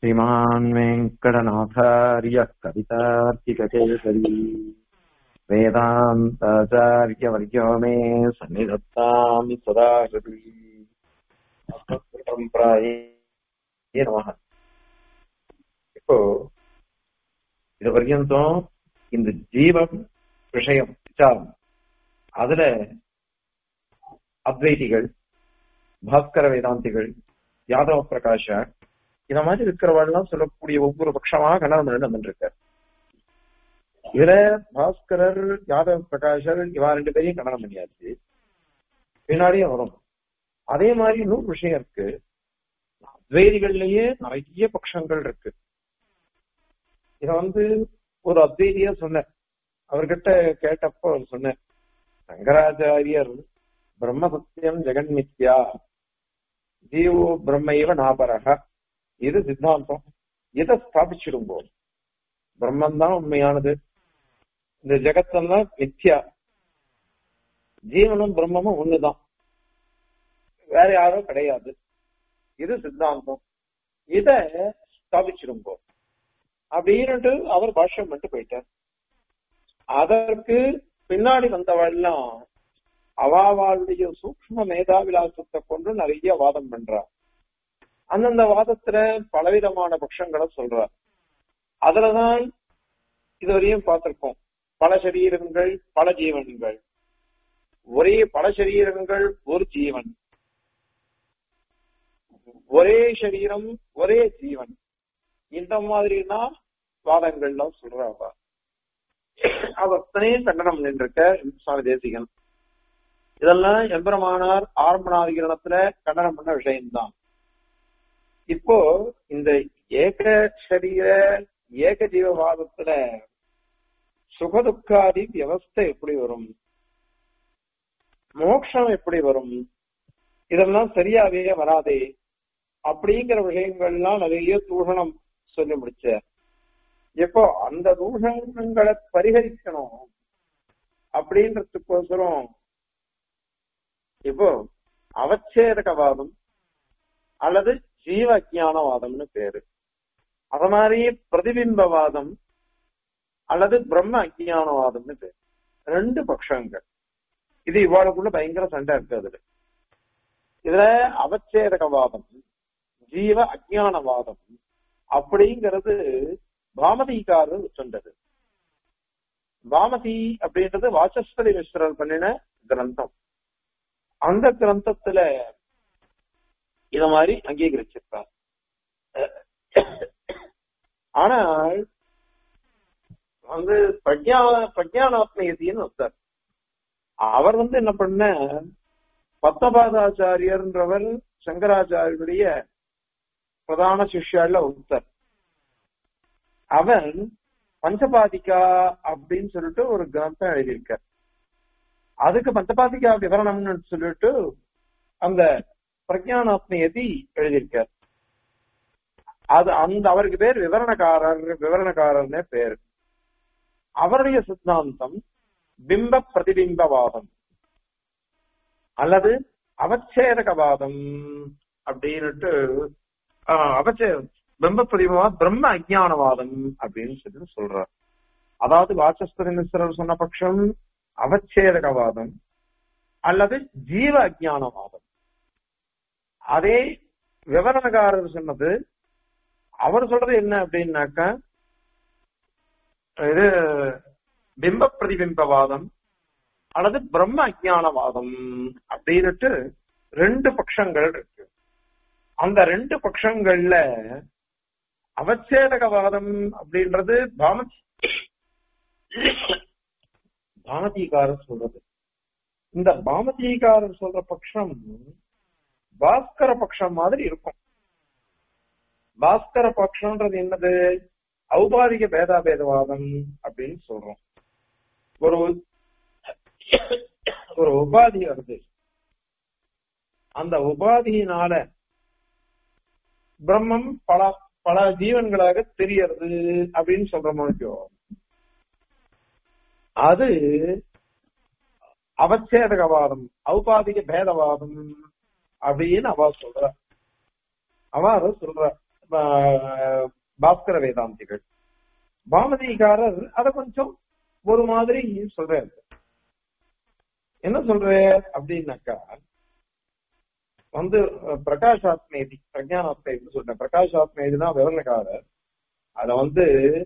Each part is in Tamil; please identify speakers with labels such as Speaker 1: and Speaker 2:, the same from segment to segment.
Speaker 1: श्रीमान् वेङ्कटनाथार्यः कवितार्किककेसरी वेदान्ताचार्यवर्यो मे सन्निधत्ताम् सदा हृदि परम्पराये नमः இப்போ இது பர்யந்தம் இந்த ஜீவம் விஷயம் விசாரம் அதுல அத்வைதிகள் பாஸ்கர வேதாந்திகள் யாதவ பிரகாஷ இந்த மாதிரி இருக்கிறவாள்லாம் சொல்லக்கூடிய ஒவ்வொரு பட்சமாக கண்டனம் வந்துருக்கார் இதுல பாஸ்கரர் யாதவ பிரகாஷர் இவா ரெண்டு பேரையும் கண்டனம் பண்ணியாச்சு பின்னாடியே வரும் அதே மாதிரி இன்னொரு விஷயம் இருக்கு அத்வைதிகள்லயே நிறைய பட்சங்கள் இருக்கு இத வந்து ஒரு அத்வைதியா சொன்ன அவர்கிட்ட கேட்டப்போ அவர் சொன்ன சங்கராச்சாரியர் பிரம்ம சத்தியம் ஜெகன்மித்யா ஜீவோ பிரம்மைவ நாபரக இது சித்தாந்தம் இதை ஸ்தாபிச்சிடுங்கோ பிரம்மன் தான் உண்மையானது இந்த ஜெகத்தெல்லாம் மித்யா ஜீவனும் பிரம்மமும் ஒண்ணுதான் வேற யாரும் கிடையாது இது சித்தாந்தம் இத ஸ்தாபிச்சிடுங்கோ அப்படின்னுட்டு அவர் பாஷ்யம் பண்ணிட்டு போயிட்டார் அதற்கு பின்னாடி வந்தவெல்லாம் அவாவாளுடைய சூக்ம மேதாவிலாசத்தை கொண்டு நிறைய வாதம் பண்றார் அந்தந்த வாதத்துல பலவிதமான பட்சங்களை சொல்றார் அதுலதான் இதுவரையும் பார்த்திருக்கோம் பல சரீரங்கள் பல ஜீவன்கள் ஒரே பல சரீரங்கள் ஒரு ஜீவன் ஒரே சரீரம் ஒரே ஜீவன் இந்த மாதிரிதான் வாதங்கள்லாம் சொல்றாங்க அவத்தனையும் கண்டனம் நின்றிருக்க சுவாமி தேசிகன் இதெல்லாம் எம்பெருமானார் ஆரம்பநாதிகரணத்துல கண்டனம் பண்ண விஷயம்தான் இப்போ இந்த ஏக சரீர ஏக ஜீவவாதத்துல சுகதுக்காதி வியவஸ்தை எப்படி வரும் மோட்சம் எப்படி வரும் இதெல்லாம் சரியாவே வராதே அப்படிங்கிற விஷயங்கள்லாம் நிறைய தூஷணம் சொல்லி முடிச்ச இப்போ அந்த தூஷணங்களை பரிகரிக்கணும் அப்படின்றதுக்கோசரம் இப்போ அவச்சேதகவாதம் அல்லது ஜீவ அஜானவாதம்னு பேரு அத மாதிரி பிரதிபிம்பவாதம் அல்லது பிரம்ம அஜானவாதம்னு பேரு ரெண்டு பட்சங்கள் இது இவ்வாளுக்குள்ள பயங்கர சண்டை இருக்கு அதுல இதுல அவச்சேதகவாதம் ஜீவ அஜானவாதம் அப்படிங்கிறது பாமதிக்காரர் சொன்னது பாமதி அப்படின்றது வாசஸ்பதி மிஸ்ரர் பண்ணின கிரந்தம் அந்த கிரந்தத்துல இத மாதிரி அங்கீகரிச்சிருக்கார் ஆனால் வந்து பிரஜா பிரஜானாத்மயத்தின்னு ஒருத்தர் அவர் வந்து என்ன பண்ண பத்மபாதாச்சாரியர்ன்றவர் சங்கராச்சாரியருடைய பிரதான சிஷ்யால ஒருத்தர் அவன் பஞ்சபாதிகா அப்படின்னு சொல்லிட்டு ஒரு கிரந்தம் எழுதியிருக்கார் அதுக்கு பஞ்சபாதிகா விவரணம்னு சொல்லிட்டு அந்த பிரஜானாத்மயதி எழுதியிருக்கார் அது அந்த அவருக்கு பேர் விவரணக்காரர் விவரணக்காரர்னே பேர் அவருடைய சித்தாந்தம் பிம்ப பிரதிபிம்பவாதம் அல்லது அவச்சேதகவாதம் அப்படின்னுட்டு அவச்சே பிம்ப பிரதிபவாதம் பிரம்ம அஜானவாதம் அப்படின்னு சொல்லி சொல்றார் அதாவது வாசஸ்பதி மிஸ்ரர் சொன்ன பட்சம் அவச்சேதகவாதம் அல்லது ஜீவ அஜானவாதம் அதே விவரணக்காரர் சொன்னது அவர் சொல்றது என்ன அப்படின்னாக்கா இது பிம்ப பிரதிபிம்பவாதம் அல்லது பிரம்ம அஜானவாதம் அப்படின்னுட்டு ரெண்டு பட்சங்கள் இருக்கு அந்த ரெண்டு பட்சங்கள்ல அவச்சேதகவாதம் அப்படின்றது பாமதி பாமதிகாரர் சொல்றது இந்த பாமதிகாரர் சொல்ற பட்சம் பாஸ்கர பட்சம் மாதிரி இருக்கும் பாஸ்கர பட்சம்ன்றது என்னது ஔபாதிக பேதாபேதவாதம் அப்படின்னு சொல்றோம் ஒரு ஒரு உபாதி வருது அந்த உபாதியினால பிரம்மம் பல பல ஜீவன்களாக தெரியறது அப்படின்னு சொல்ற மாதிரி அது அவச்சேதகவாதம் ஔபாதிக பேதவாதம் அப்படின்னு அவ சொல்ற அவ அதை சொல்ற ஆஹ், பாஸ்கர வேதாந்திகள் பாமதிகாரர் அத கொஞ்சம் ஒரு மாதிரி சொல்றாரு என்ன சொல்ற அப்படின்னாக்கா வந்து அஹ், பிரகாஷாத்மேதி பிரஜானாத்மேதி சொல்றேன் பிரகாஷாத்மேதி தான் விவரணக்காரர் அத வந்து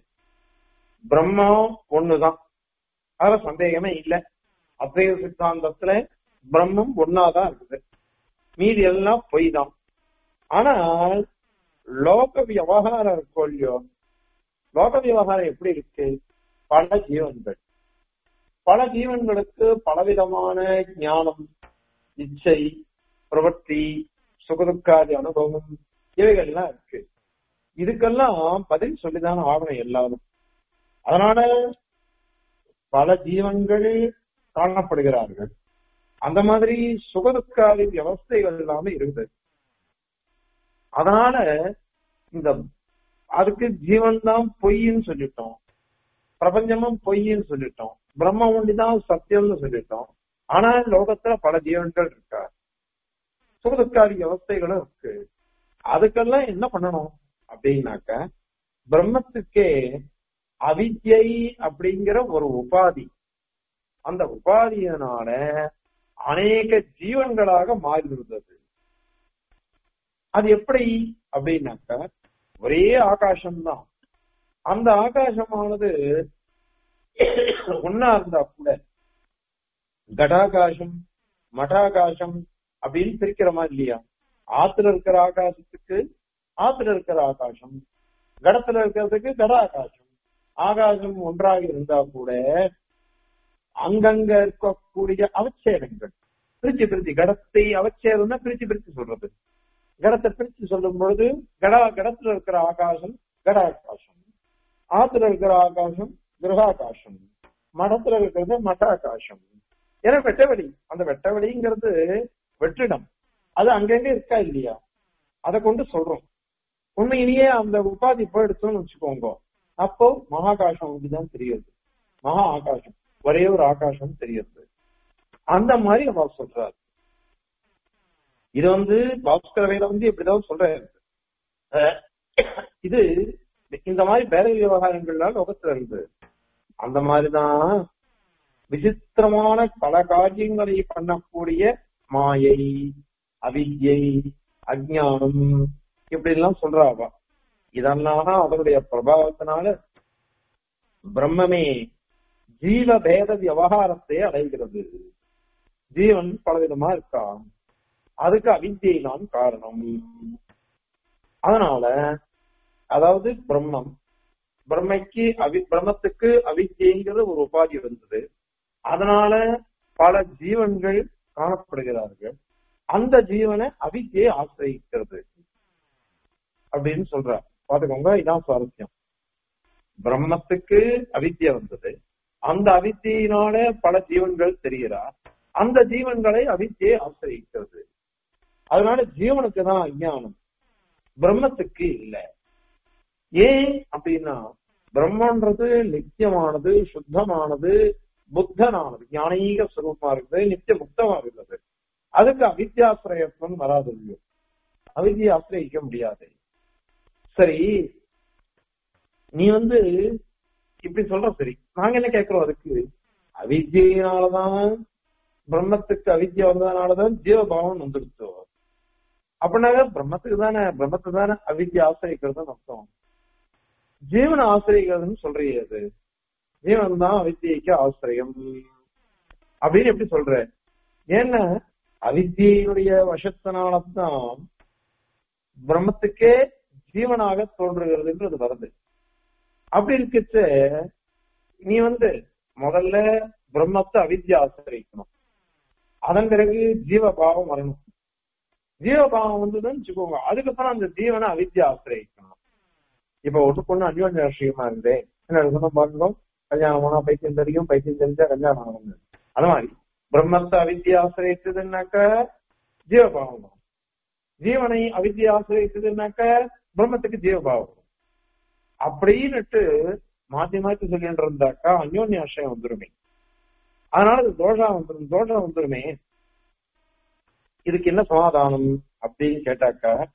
Speaker 1: பிரம்மம் ஒண்ணுதான் அதுல சந்தேகமே இல்ல அத்வைத சித்தாந்தத்துல பிரம்மம் ஒன்னாதான் இருக்குது மீதி எல்லாம் பொய் தான் ஆனால் லோக விவகாரம் இருக்கோ இல்லையோ லோக விவகாரம் எப்படி இருக்கு பல ஜீவன்கள் பல ஜீவன்களுக்கு பலவிதமான ஞானம் இச்சை பிரவர்த்தி சுகதுக்காதி அனுபவம் இவைகள்லாம் இருக்கு இதுக்கெல்லாம் பதில் சொல்லிதான ஆகணும் எல்லாரும் அதனால பல ஜீவன்கள் காணப்படுகிறார்கள் அந்த மாதிரி சுகதுக்காதி வியவஸ்தைகள் எல்லாமே இருக்குது அதனால இந்த அதுக்கு ஜீவன் தான் பொய்ன்னு சொல்லிட்டோம் பிரபஞ்சமும் பொய்ன்னு சொல்லிட்டோம் பிரம்ம ஒண்டிதான் சத்தியம்னு சொல்லிட்டோம் ஆனா லோகத்துல பல ஜீவன்கள் இருக்கா சுகதுக்காதி வியவஸ்தைகளும் இருக்கு அதுக்கெல்லாம் என்ன பண்ணணும் அப்படின்னாக்க பிரம்மத்துக்கே அவித்யை அப்படிங்கிற ஒரு உபாதி அந்த உபாதியினால அநேக ஜீவன்களாக மாறி இருந்தது அது எப்படி அப்படின்னாக்க ஒரே ஆகாசம்தான் அந்த ஆகாசமானது ஒன்னா இருந்தா கூட கடாகாசம் மடாகாசம் அப்படின்னு பிரிக்கிறோமா இல்லையா ஆத்துல இருக்கிற ஆகாசத்துக்கு ஆத்துல இருக்கிற ஆகாசம் கடத்துல இருக்கிறதுக்கு கட ஆகாசம் ஆகாசம் ஒன்றாக இருந்தா கூட அங்கங்க இருக்கக்கூடிய அவச்சேதங்கள் பிரிச்சு பிரிச்சு கடத்தை அவச்சேதம்னா பிரிச்சு பிரிச்சு சொல்றது கடத்தை பிரிச்சு சொல்லும் பொழுது கடா கடத்துல இருக்கிற ஆகாசம் கடாகாசம் ஆத்துல இருக்கிற ஆகாசம் கிரகாகாசம் மடத்துல இருக்கிறது மடாகாசம் ஏன்னா வெட்டவெளி அந்த வெட்டவெளிங்கிறது வெற்றிடம் அது அங்கங்க இருக்கா இல்லையா அதை கொண்டு சொல்றோம் உண்மையிலேயே அந்த உபாதி போயிடுச்சோம்னு வச்சுக்கோங்க அப்போ மகாகாசம் அப்படிதான் தெரியுது மகா ஆகாசம் ஒரே ஒரு ஆகாசம் தெரியுது அந்த மாதிரி அவர் சொல்றாரு இது வந்து பாஸ்கர வேலை வந்து இப்படிதான் சொல்றாரு அஹ் இது இந்த மாதிரி வேற விவகாரங்கள்லாம் லோகத்துல இருந்து அந்த மாதிரிதான் விசித்திரமான பல காரியங்களை பண்ணக்கூடிய மாயை அவித்யை அஜ்ஞானம் இப்படி எல்லாம் சொல்றாவா இதெல்லாம் அதனுடைய பிரபாவத்தினால பிரம்மமே ஜீவ பேத விவகாரத்தை அடைகிறது ஜீவன் பலவிதமா இருக்கான் அதுக்கு அவித்தியை தான் காரணம் அதனால அதாவது பிரம்மம் பிரம்மைக்கு அவி பிரம்மத்துக்கு அவித்தியங்கிற ஒரு உபாதி இருந்தது அதனால பல ஜீவன்கள் காணப்படுகிறார்கள் அந்த ஜீவனை அவித்தியை ஆசிரியிக்கிறது அப்படின்னு சொல்றார் பாத்துக்கோங்க இதான் சுவாரஸ்யம் பிரம்மத்துக்கு அவித்தியை வந்தது அந்த அவித்தியினால பல ஜீவன்கள் தெரிகிறார் அந்த ஜீவன்களை அவித்தியை ஆசிரியிக்கிறது அதனால ஜீவனுக்கு தான் அஞ்ஞானம் பிரம்மத்துக்கு இல்ல ஏன் அப்படின்னா பிரம்மன்றது நித்தியமானது சுத்தமானது புத்தனானது ஞானீக சுரூபமா இருக்குது நித்திய முக்தமா இருக்கிறது அதுக்கு அவித்யாசிரயத்துவம் வராது இல்லையோ அவித்தியை ஆசிரியிக்க முடியாது சரி நீ வந்து இப்படி சொல்ற சரி நாங்க என்ன கேட்கிறோம் அதுக்கு அவித்தியினாலதான் பிரம்மத்துக்கு அவித்யா வந்ததுனாலதான் ஜீவபாவம் வந்துடுச்சோ அப்படின்னாக்க பிரம்மத்துக்கு தானே பிரம்மத்தை தானே அவித்யா ஆசிரிக்கிறதுன்னு அர்த்தம் ஜீவனை ஆசிரியக்கிறதுன்னு சொல்றீங்க அது ஜீவன் தான் அவித்தியைக்கு ஆசிரியம் அப்படின்னு எப்படி சொல்ற ஏன்னா அவித்தியுடைய வசத்தினால்தான் பிரம்மத்துக்கே ஜீவனாக தோன்றுகிறதுன்றது வருது அப்படி இருக்கச்ச நீ வந்து முதல்ல பிரம்மத்தை அவித்யா ஆசிரியக்கணும் அதன் பிறகு ஜீவபாவம் வரணும் ஜீவபாவம் வந்ததுன்னு வச்சுக்கோங்க அதுக்கப்புறம் அந்த ஜீவனை அவித்யா ஆசிரியக்கணும் இப்ப ஒன்று பொண்ணு அந்யோன்ய ராஷ்டிரியமா இருந்தேன் என்ன சொன்ன பாருங்க கல்யாணம் ஆனா பைத்தியம் தெரியும் பைத்தியம் தெரிஞ்சா கல்யாணம் ஆகணும் அது மாதிரி பிரம்மத்தை அவித்யா ஆசிரியத்ததுன்னாக்க ஜீவபாவம் வரும் ஜீவனை அவித்யா ஆசிரியத்ததுன்னாக்க பிரம்மத்துக்கு ஜீவபாவம் வரும் அப்படின்னுட்டு மாத்தி மாத்தி சொல்லிட்டு இருந்தாக்கா அந்யோன்ய ஆசிரியம் வந்துருமே அதனால இது தோஷா வந்துரும் தோஷம் வந்துருமே இதுக்கு என்ன சமாதானம் அப்படின்னு கேட்டாக்கா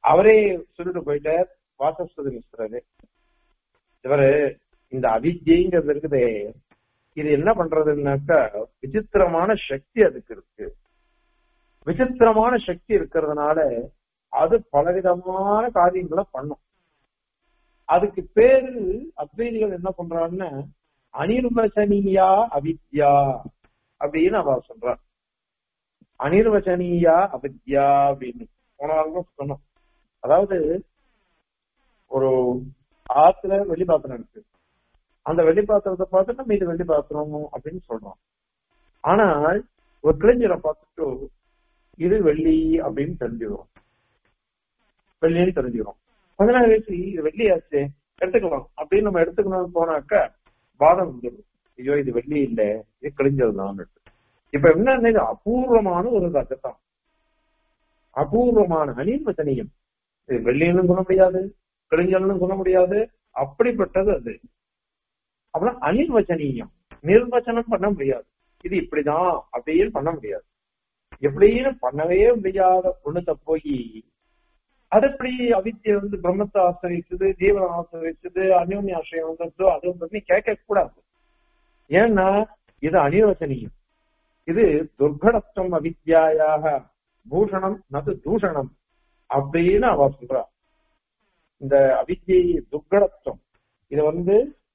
Speaker 1: அவரே சொல்லிட்டு போயிட்டார் வாசஸ்வதி மிஸ்ரரு இவரு இந்த அவித்யங்கிறது இருக்குதே இது என்ன பண்றதுன்னாக்கா விசித்திரமான சக்தி அதுக்கு இருக்கு விசித்திரமான சக்தி இருக்கிறதுனால அது பலவிதமான காரியங்களை பண்ணும் அதுக்கு பேரு அத்வைதிகள் என்ன பண்றான்னு அனிர்வசனீயா அவித்யா அப்படின்னு அவ சொல்றான் அனிர்வசனீயா அவித்யா அப்படின்னு போன வாரம் சொன்னோம் அதாவது ஒரு ஆத்துல வெள்ளி பாத்திரம் இருக்கு அந்த வெள்ளி பாத்திரத்தை பார்த்து நம்ம இது வெள்ளி பாத்திரம் அப்படின்னு சொல்றோம் ஆனால் ஒரு கிளைஞரை பார்த்துட்டு இது வெள்ளி அப்படின்னு தெரிஞ்சுக்கிறோம் வெள்ளின்னு தெரிஞ்சுக்கிறோம் கொஞ்ச நாள் கழிச்சு இது வெள்ளி ஆச்சு எடுத்துக்கலாம் அப்படின்னு நம்ம எடுத்துக்கணும்னு போனாக்க வாதம் வந்துடும் ஐயோ இது வெள்ளி இல்ல இது கிழிஞ்சதுதான் இப்ப என்ன இது அபூர்வமான ஒரு ரகத்தம் அபூர்வமான அனிர்வசனியம் இது வெள்ளின்னு சொல்ல முடியாது கிழிஞ்சல்னு சொல்ல முடியாது அப்படிப்பட்டது அது அப்புறம் அனிர்வச்சனீயம் நிர்வச்சனம் பண்ண முடியாது இது இப்படிதான் அப்படின்னு பண்ண முடியாது எப்படின்னு பண்ணவே முடியாத ஒண்ணுத்த போய் அது எப்படி அவித்திய வந்து பிரம்மத்தை ஆசிரியச்சது ஜீவனை ஆசிரியச்சது அந்யோன்ய ஆசிரியம் வந்ததோ அது வந்து கேட்க கூடாது ஏன்னா இது அனிர்வச்சனீயம் இது துர்கடத்துவம் அவித்யாயாக பூஷணம் நது தூஷணம் அப்படின்னு அவ சொல்றா இந்த அவித்யை துர்கடத்துவம் இது வந்து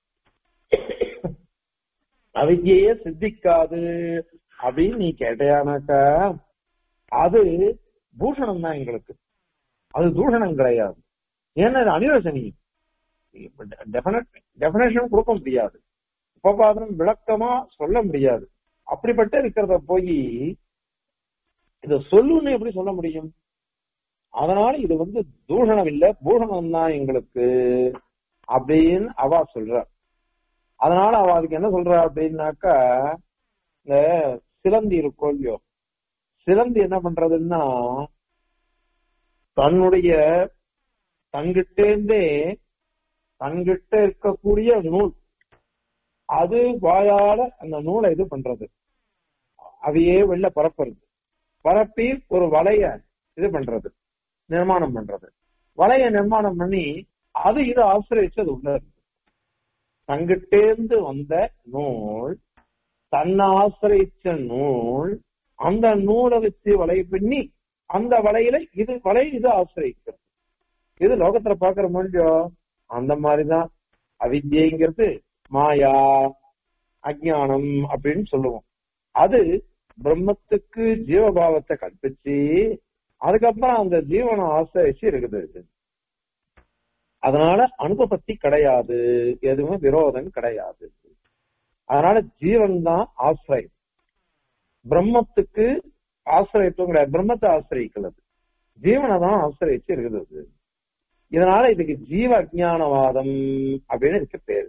Speaker 1: அவித்யே சித்திக்காது அப்படின்னு நீ கேட்டையானாக்கா அது பூஷணம் தான் எங்களுக்கு அது தூஷணம் கிடையாது ஏன்னா இது அனிரசனியம் டெபினேஷன் கொடுக்க முடியாது உபபாதனம் விளக்கமா சொல்ல முடியாது அப்படிப்பட்ட இருக்கிறத போய் இத சொல்லுன்னு எப்படி சொல்ல முடியும் அதனால இது வந்து தூஷணம் இல்ல பூஷணம் தான் எங்களுக்கு அப்படின்னு அவ சொல்ற அதனால அவ அதுக்கு என்ன சொல்றா அப்படின்னாக்கா இந்த சிலந்தி இருக்கோ இல்லையோ சிலந்தி என்ன பண்றதுன்னா தன்னுடைய தங்கிட்டேந்தே தன்கிட்ட இருக்கக்கூடிய நூல் அது வாயால அந்த நூலை இது பண்றது அதையே வெளில பரப்புறது பரப்பி ஒரு வலைய இது பண்றது நிர்மாணம் பண்றது வலைய நிர்மாணம் பண்ணி அது இது ஆசிரியச்சு அது உள்ள இருக்கு தங்கிட்டேந்து வந்த நூல் தன்னை ஆசிரியிச்ச நூல் அந்த நூலை வச்சு வலை பின்னி அந்த வலையில இது வலை இது ஆசிரியிக்கிறது இது லோகத்துல பாக்குற முடியோ அந்த மாதிரிதான் அவித்யங்கிறது மாயா அஜானம் அப்படின்னு சொல்லுவோம் அது பிரம்மத்துக்கு ஜீவபாவத்தை கற்பிச்சு அதுக்கப்புறம் அந்த ஜீவனை ஆசிரிச்சு இருக்குது அதனால அனுபபத்தி கிடையாது எதுவுமே விரோதம் கிடையாது அதனால ஜீவன் தான் ஆசிரியம் பிரம்மத்துக்கு ஆசிரியத்துவம் கிடையாது பிரம்மத்தை ஆசிரியிக்கிறது ஜீவனை தான் ஆசிரியிச்சு இருக்குது இதனால இதுக்கு ஜீவ அஜானவாதம் அப்படின்னு இதுக்கு பேரு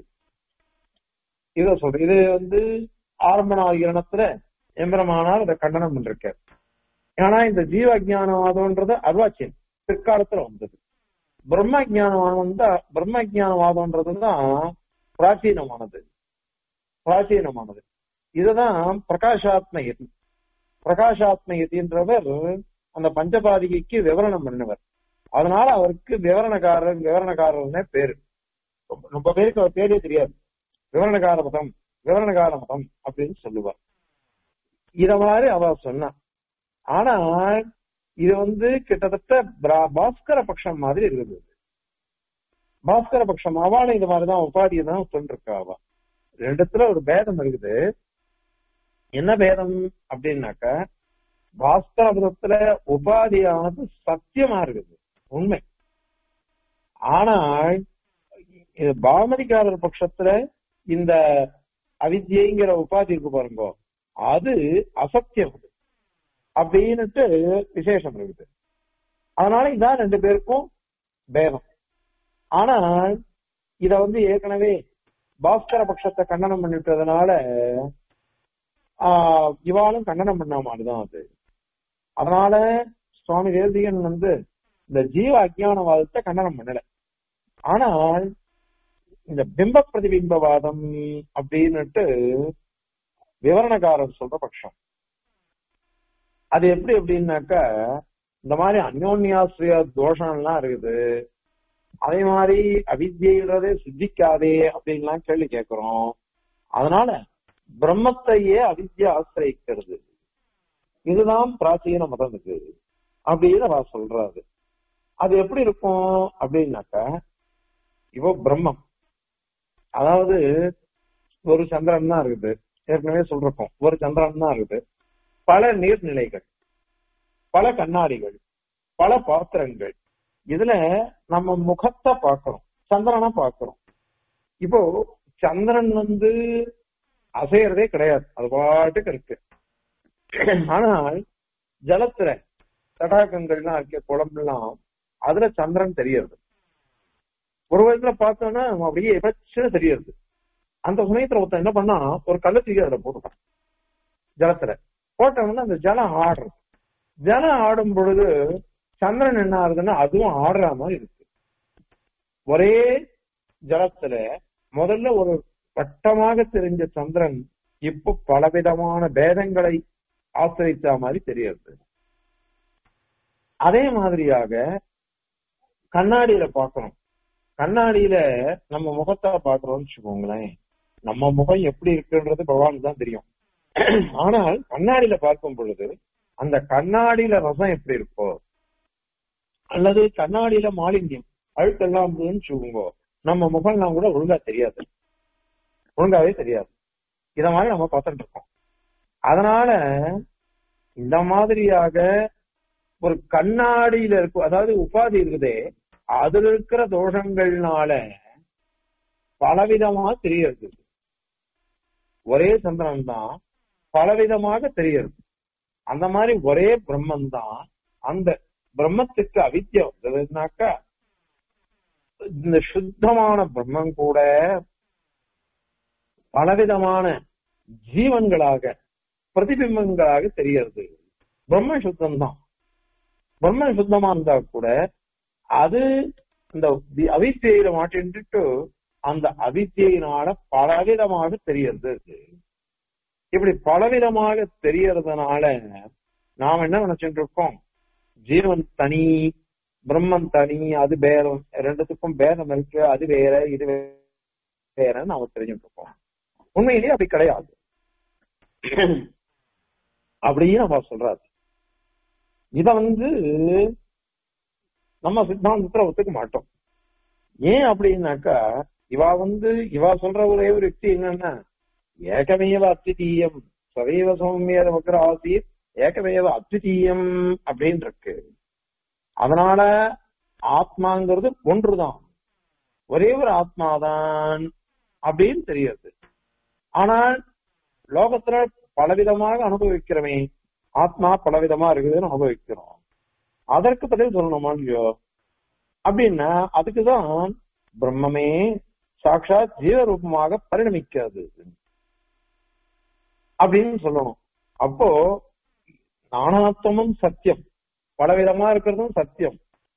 Speaker 1: இத சொல்றேன் இது வந்து ஆரம்ப நாகிரணத்துல எம்பரமானார் அதை கண்டனம் பண்ணிருக்கார் ஏன்னா இந்த ஜீவ அஜானவாதம்ன்றது அர்வாச்சியம் பிற்காலத்துல வந்தது பிரம்ம ஜானவாதம் தான் பிரம்ம ஜானவாதம்ன்றதுதான் பிராச்சீனமானது பிராச்சீனமானது இதுதான் பிரகாஷாத்ம யதி பிரகாஷாத்ம யதின்றவர் அந்த பஞ்சபாதிகைக்கு விவரணம் பண்ணவர் அதனால அவருக்கு விவரணக்காரர் விவரணக்காரர்னே பேரு ரொம்ப பேருக்கு அவர் பேரே தெரியாது விவரணகார மதம் விவரணகார மதம் அப்படின்னு சொல்லுவார் இத மாதிரி அவ சொன்னா ஆனா இது வந்து கிட்டத்தட்ட பாஸ்கர பட்சம் மாதிரி இருக்குது பாஸ்கர பட்சம் அவளும் இது மாதிரிதான் உபாதியை தான் சொல்லிருக்கா அவ ரெண்டுத்துல ஒரு பேதம் இருக்குது என்ன பேதம் அப்படின்னாக்க பாஸ்கர மதத்துல உபாதியானது சத்தியமா இருக்குது உண்மை ஆனால் இது பாமதிக்காரர் பட்சத்துல இந்த அவித்யங்கிற உபாதி இருக்கு பாருங்க அது அசத்தியம் அப்படின்னுட்டு விசேஷம் இருக்குது அதனால இதான் ரெண்டு பேருக்கும் பேதம் ஆனால் இத வந்து ஏற்கனவே பாஸ்கர பட்சத்தை கண்டனம் பண்ணிட்டதுனால ஆஹ் இவாளும் கண்டனம் பண்ண மாதிரிதான் அது அதனால சுவாமி தேசிகன் வந்து இந்த ஜீவ அஜானவாதத்தை கண்டனம் பண்ணல ஆனால் இந்த பிம்ப பிரதிபிம்பவாதம் அப்படின்னுட்டு விவரணக்காரர் சொல்ற பட்சம் அது எப்படி அப்படின்னாக்கா இந்த மாதிரி அந்யோன்யாசிரிய தோஷம்லாம் இருக்குது அதே மாதிரி அவித்யன்றதே சித்திக்காதே அப்படின்லாம் கேள்வி கேட்கிறோம் அதனால பிரம்மத்தையே அவித்யா ஆசிரியிக்கிறது இதுதான் பிராச்சீன மதம் இது அப்படின்னு அவர் சொல்றாரு அது எப்படி இருக்கும் அப்படின்னாக்கா இப்போ பிரம்மம் அதாவது ஒரு சந்திரன் தான் இருக்குது ஏற்கனவே சொல்றோம் ஒரு சந்திரன் தான் இருக்குது பல நீர்நிலைகள் பல கண்ணாடிகள் பல பாத்திரங்கள் இதுல நம்ம முகத்தை பார்க்கிறோம் சந்திரனை பார்க்கிறோம் இப்போ சந்திரன் வந்து அசையறதே கிடையாது அது பாட்டுக்கு இருக்கு ஆனால் ஜலத்துல தடாகங்கள்லாம் இருக்க குளம்லாம் அதுல சந்திரன் தெரியறது ஒரு விதத்துல பார்த்தோம்னா அப்படியே எபச்சுன்னு தெரியறது அந்த சமயத்துல ஒருத்தன் என்ன பண்ணா ஒரு கல்லை தூக்கி அதுல போட்டுட்டான் ஜலத்துல போட்டவொடனே அந்த ஜலம் ஆடுறது ஜலம் ஆடும் பொழுது சந்திரன் என்ன ஆகுதுன்னா அதுவும் ஆடுற மாதிரி இருக்கு ஒரே ஜலத்துல முதல்ல ஒரு வட்டமாக தெரிஞ்ச சந்திரன் இப்போ பலவிதமான பேதங்களை ஆசிரித்த மாதிரி தெரியுது அதே மாதிரியாக கண்ணாடியில பாக்குறோம் கண்ணாடியில நம்ம முகத்தை பாக்குறோம்னு வச்சுக்கோங்களேன் நம்ம முகம் எப்படி இருக்குன்றது பகவானுக்கு தான் தெரியும் ஆனால் கண்ணாடியில பார்க்கும் பொழுது அந்த கண்ணாடியில ரசம் எப்படி இருக்கோ அல்லது கண்ணாடியில மாலின்யம் அழுக்கெல்லாம் இருந்ததுன்னு வச்சுக்கோங்க நம்ம முகம்லாம் கூட ஒழுங்கா தெரியாது ஒழுங்காவே தெரியாது இத மாதிரி நம்ம பார்த்துட்டு இருக்கோம் அதனால இந்த மாதிரியாக ஒரு கண்ணாடியில இருக்கும் அதாவது உபாதி இருக்குதே அதுல இருக்கிற தோஷங்கள்னால பலவிதமா தெரியறது ஒரே சந்திரன் தான் பலவிதமாக தெரியறது அந்த மாதிரி ஒரே பிரம்மன் தான் அந்த பிரம்மத்துக்கு அவித்யா வந்ததுனாக்கா இந்த சுத்தமான பிரம்மம் கூட பலவிதமான ஜீவன்களாக பிரதிபிம்பங்களாக தெரியறது பிரம்ம சுத்தம் தான் பிரம்ம சுத்தமா இருந்தா கூட அது இந்த அவித்தியில மாட்டின்ட்டு அந்த அவித்தியினால பலவிதமாக தெரியறது இப்படி பலவிதமாக தெரியறதுனால நாம் என்ன நினைச்சுட்டு இருக்கோம் ஜீவன் தனி பிரம்மன் தனி அது பேரம் ரெண்டுத்துக்கும் பேதம் இருக்கு அது வேற இது வேற நாம தெரிஞ்சுட்டு இருக்கோம் உண்மையிலேயே அப்படி கிடையாது அப்படின்னு நம்ம சொல்றாரு இத வந்து நம்ம சித்தாந்தத்துல ஒத்துக்க மாட்டோம் ஏன் அப்படின்னாக்கா இவா வந்து இவா சொல்ற ஒரே ஒரு யுக்தி என்னன்னா ஏகமேவ அத்விதீயம் சதைவ சௌமிய வக்கர ஆசீர் ஏகமேவ அத்விதீயம் அப்படின்னு இருக்கு அதனால ஆத்மாங்கிறது ஒன்றுதான் ஒரே ஒரு ஆத்மாதான் அப்படின்னு தெரியுது ஆனால் லோகத்துல பலவிதமாக அனுபவிக்கிறமே ஆத்மா பலவிதமா இருக்குதுன்னு அனுபவிக்கிறோம் அதற்கு பதில் சொல்லணுமா இல்லையோ அப்படின்னா அதுக்குதான் பிரம்மமே சாட்சாத் ஜீவரூபமாக பரிணமிக்காது அப்படின்னு சொல்லணும் அப்போ நானாத்வமும் சத்தியம் பலவிதமா இருக்கிறதும் சத்தியம்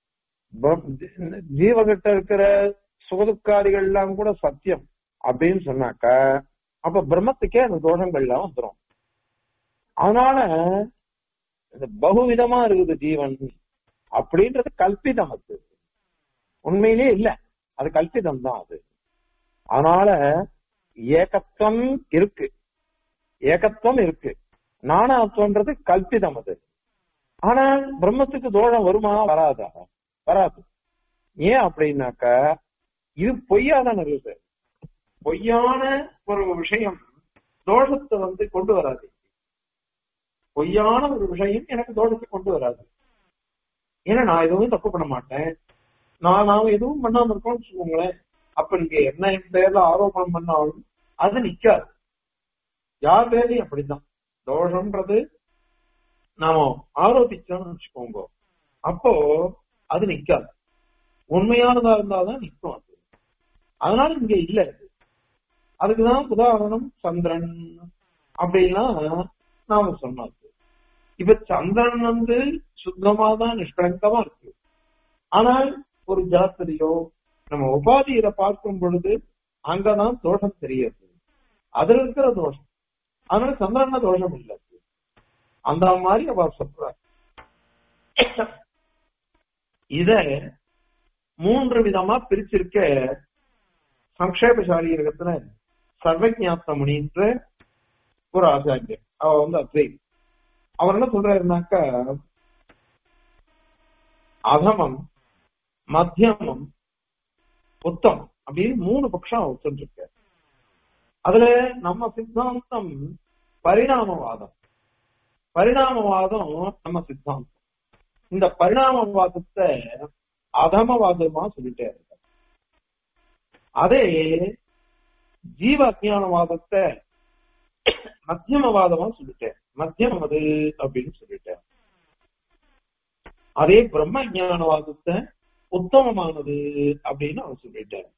Speaker 1: ஜீவகிட்ட இருக்கிற சுகதுக்காரிகள் எல்லாம் கூட சத்தியம் அப்படின்னு சொன்னாக்க அப்ப பிரம்மத்துக்கே அந்த தோஷங்கள் எல்லாம் வந்துடும் அதனால இந்த பகுவிதமா இருக்குது ஜீவன் அப்படின்றது கல்பிதம் அது உண்மையிலேயே இல்ல அது கல்பிதம் தான் அது அதனால ஏகத்துவம் இருக்கு ஏகத்துவம் இருக்கு நானாத்வன்றது கல்பிதம் அது ஆனால் பிரம்மத்துக்கு தோஷம் வருமா வராதா வராது ஏன் அப்படின்னாக்க இது பொய்யாதான் இருக்குது பொய்யான ஒரு விஷயம் தோஷத்தை வந்து கொண்டு வராது பொய்யான ஒரு விஷயம் எனக்கு தோஷத்தை கொண்டு வராது ஏன்னா நான் எதுவும் தப்பு பண்ண மாட்டேன் நான் நான் எதுவும் பண்ணாம இருக்கோம்னு வச்சுக்கோங்களேன் அப்ப நீங்க என்ன என் பேர்ல ஆரோபணம் பண்ணாலும் அது நிக்காது யார் பேர்லயும் அப்படிதான் தோஷம்ன்றது நாம ஆரோபிச்சோம்னு வச்சுக்கோங்க அப்போ அது நிக்காது உண்மையானதா இருந்தாதான் நிற்கும் அது அதனால இங்க இல்ல அதுக்குதான் உதாரணம் சந்திரன் அப்படின்லாம் நாம சொன்னோம் இப்ப சந்திரன் வந்து சுத்தமா தான் நிஷ்கலங்கமா இருக்கு ஆனால் ஒரு ஜாத்திரையோ நம்ம உபாதியில பார்க்கும் பொழுது அங்கதான் தோஷம் தெரியுது அதுல இருக்கிற தோஷம் அதனால சந்திரன தோஷம் இல்லை அந்த மாதிரி அவ சொல்ற இத மூன்று விதமா பிரிச்சிருக்க சங்கேப சாரீரகத்துல சர்வஜாத்த முனின்ற ஒரு ஆச்சாரியர் அவ வந்து அத்வை அவர் என்ன சொல்றாருனாக்கா அதமம் மத்தியமம் உத்தம் அப்படின்னு மூணு பட்சம் அவர் சொல்லிருக்காரு அதுல நம்ம சித்தாந்தம் பரிணாமவாதம் பரிணாமவாதம் நம்ம சித்தாந்தம் இந்த பரிணாமவாதத்தை அதமவாதமா சொல்லிட்டே இருக்க அதே ஜீவ அஜானவாதத்தை மத்தியமவாதமா சொல்லிட்டேன் மத்தியம் அது அப்படின்னு சொல்லிட்டேன் அதே பிரம்ம ஞானவாதத்தை உத்தமமானது அப்படின்னு அவன் சொல்லிட்டார்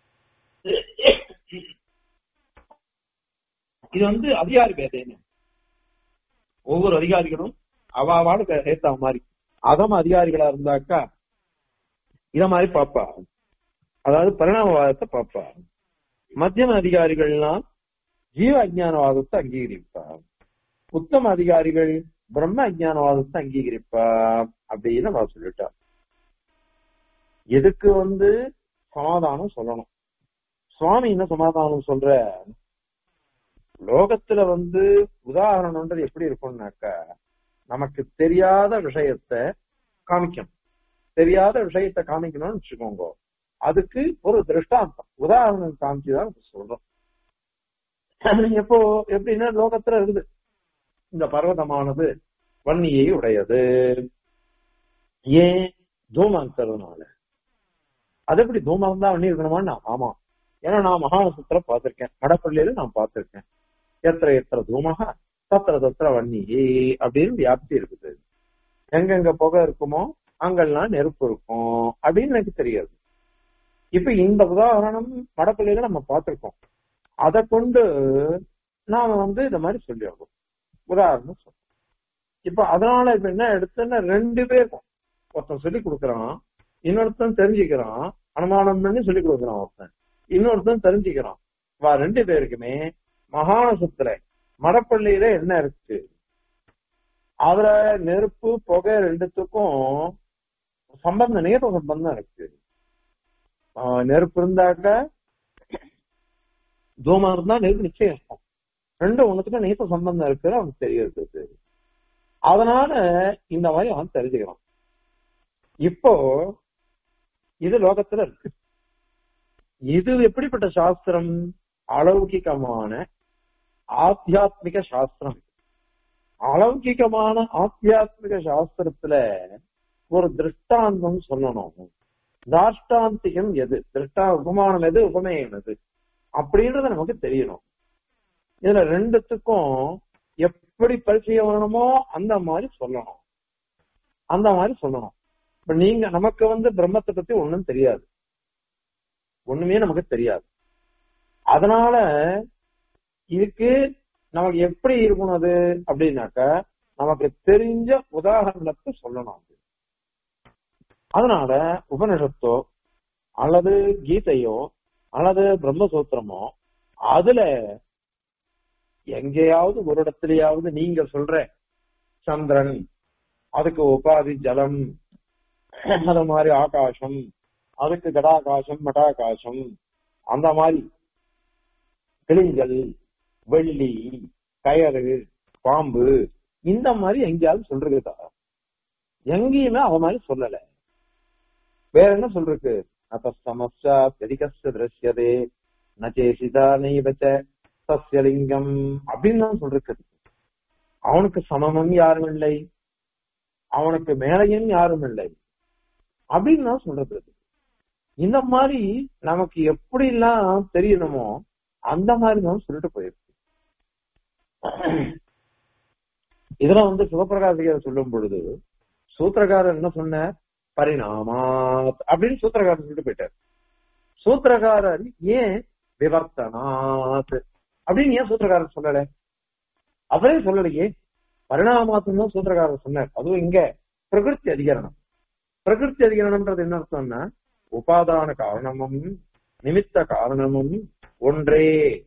Speaker 1: இது வந்து அதிகாரி பேதேன்னு ஒவ்வொரு அதிகாரிகளும் அவாவாடு ஏத்த மாதிரி அதம் அதிகாரிகளா இருந்தாக்கா இத மாதிரி பாப்பா அதாவது பரிணாமவாதத்தை பாப்பா மத்தியம அதிகாரிகள்லாம் ஜீவ அஜானவாதத்தை அங்கீகரிப்பா உத்தம அதிகாரிகள் பிரம்ம அஜானவாதத்தை அங்கீகரிப்பா அப்படின்னு அவ சொல்லிட்டா எதுக்கு வந்து சமாதானம் சொல்லணும் சுவாமி என்ன சமாதானம் சொல்ற லோகத்துல வந்து உதாரணம்ன்றது எப்படி இருக்கும்னாக்கா நமக்கு தெரியாத விஷயத்த காமிக்கணும் தெரியாத விஷயத்த காமிக்கணும்னு வச்சுக்கோங்க அதுக்கு ஒரு திருஷ்டாந்தம் உதாரணம் காமிச்சுதான் சொல்றோம் எப்போ எப்படின்னா லோகத்துல இருக்குது இந்த பர்வதமானது வன்னியை உடையது ஏன் தூமம் இருக்கிறதுனால அது எப்படி தூமம் தான் வண்ணி இருக்கணுமா ஆமா ஏன்னா நான் மகாநசத்திர பார்த்திருக்கேன் வடப்பள்ளியில நான் பார்த்திருக்கேன் எத்திர எத்திர தூமகா தத்திர தத்திர வன்னி அப்படின்னு வியாப்தி இருக்குது எங்கெங்க புகை இருக்குமோ அங்கெல்லாம் நெருப்பு இருக்கும் அப்படின்னு எனக்கு தெரியாது இப்ப இந்த உதாரணம் வடப்பள்ளியில நம்ம பார்த்திருக்கோம் அதை கொண்டு நாம வந்து இந்த மாதிரி சொல்லி ஆகும் உதாரணம் சொல்றோம் இப்ப அதனால இப்ப என்ன எடுத்துன்னா ரெண்டு பேருக்கும் ஒருத்தன் சொல்லி கொடுக்கறான் இன்னொருத்தன் தெரிஞ்சுக்கிறான் அனுமானம் பண்ணி சொல்லி கொடுக்கறான் ஒருத்தன் இன்னொருத்தன் தெரிஞ்சுக்கிறான் வா ரெண்டு பேருக்குமே மகானசத்துல மடப்பள்ளியில என்ன இருக்கு அதுல நெருப்பு புகை ரெண்டுத்துக்கும் சம்பந்தம் நேர சம்பந்தம் இருக்கு நெருப்பு இருந்தாக்க தூமம் இருந்தா நெருப்பு நிச்சயம் இருக்கும் ரெண்டும் ஒண்ணுத்துக்கும் நேச சம்பந்தம் இருக்குது அவனுக்கு தெரியுது அதனால இந்த மாதிரி அவன் தெரிஞ்சுக்கிறான் இப்போ இது லோகத்துல இருக்கு இது எப்படிப்பட்ட சாஸ்திரம் அலௌகிகமான ஆத்தியாத்மிக சாஸ்திரம் அலௌகிகமான ஆத்தியாத்மிக சாஸ்திரத்துல ஒரு திருஷ்டாந்தம் சொல்லணும் தாஷ்டாந்திகம் எது திருஷ்டா உபமானம் எது உபமேயம் எது அப்படின்றது நமக்கு தெரியணும் இதுல ரெண்டுத்துக்கும் எப்படி பரிச்சயம் வரணுமோ அந்த மாதிரி சொல்லணும் அந்த மாதிரி சொல்லணும் இப்ப நீங்க நமக்கு வந்து பிரம்மத்தை பத்தி ஒண்ணும் தெரியாது ஒண்ணுமே நமக்கு தெரியாது அதனால இதுக்கு நமக்கு எப்படி இருக்கணும் அது அப்படின்னாக்க நமக்கு தெரிஞ்ச உதாரணத்தை சொல்லணும் அது அதனால உபனிஷத்தோ அல்லது கீதையோ அல்லது பிரம்மசூத்திரமோ அதுல எங்கேயாவது ஒரு இடத்துலயாவது நீங்க சொல்ற சந்திரன் அதுக்கு உபாதி ஜலம் அது மாதிரி ஆகாசம் அதுக்கு கடாகாசம் மடாகாசம் அந்த மாதிரி கிளிஞ்சல் வெள்ளி கயறு பாம்பு இந்த மாதிரி எங்கேயாவது சொல்றதுதா எங்கேயுமே அவ மாதிரி சொல்லல வேற என்ன சொல்றது அத்த சமஸ்யா பெரிகஸ்ய திருஷ்யதே நச்சேசிதா நெய்வச்ச சஸ்யலிங்கம் அப்படின்னு தான் சொல்றது அவனுக்கு சமமும் யாரும் இல்லை அவனுக்கு மேலையும் யாரும் இல்லை அப்படின்னு தான் சொல்றது இந்த மாதிரி நமக்கு எப்படி எல்லாம் தெரியணுமோ அந்த மாதிரி தான் சொல்லிட்டு போயிருக்கு இதுல வந்து சிவபிரகாசிகர் சொல்லும் பொழுது சூத்திரகாரர் என்ன சொன்ன பரிணாமாத் அப்படின்னு சூத்திரகாரர் சொல்லிட்டு போயிட்டார் சூத்திரகாரர் ஏன் விவர்த்தனாத் அப்படின்னு ஏன் சூத்திரகாரர் சொல்லல அவரே சொல்லலையே பரிணாமாத்துன்னு தான் சூத்திரகாரர் சொன்னார் அதுவும் இங்க பிரகிருதி அதிகரணம் பிரகிருதி அதிகரணம்ன்றது என்ன அர்த்தம்னா உபாதான காரணமும் நிமித்த காரணமும் ஒன்றே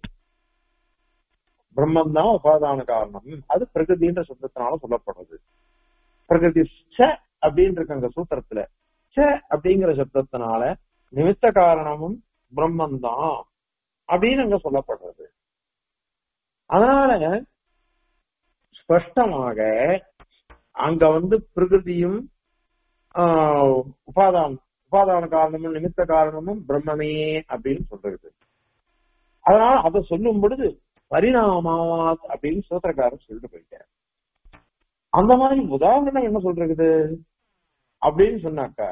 Speaker 1: பிரம்மம் தான் உபாதான காரணம் அது பிரகிருதின்ற சப்தத்தினால சொல்லப்படுறது பிரகிருதி அப்படின்னு இருக்கு அங்க சூத்திரத்துல ச அப்படிங்கிற சப்தத்தினால நிமித்த காரணமும் பிரம்மந்தான் அப்படின்னு அங்க சொல்லப்படுறது அதனால ஸ்பஷ்டமாக அங்க வந்து பிரகிருதியும் ஆஹ், உபாதான உபாதான காரணமும் நிமித்த காரணமும் பிரம்மமே அப்படின்னு சொல்றது அதனால அதை சொல்லும் பொழுது பரிணாமாத் அப்படின்னு சூத்திரக்காரர் சொல்லிட்டு போயிட்டார் அந்த மாதிரி உதாரணம் என்ன சொல்றது அப்படின்னு சொன்னாக்கா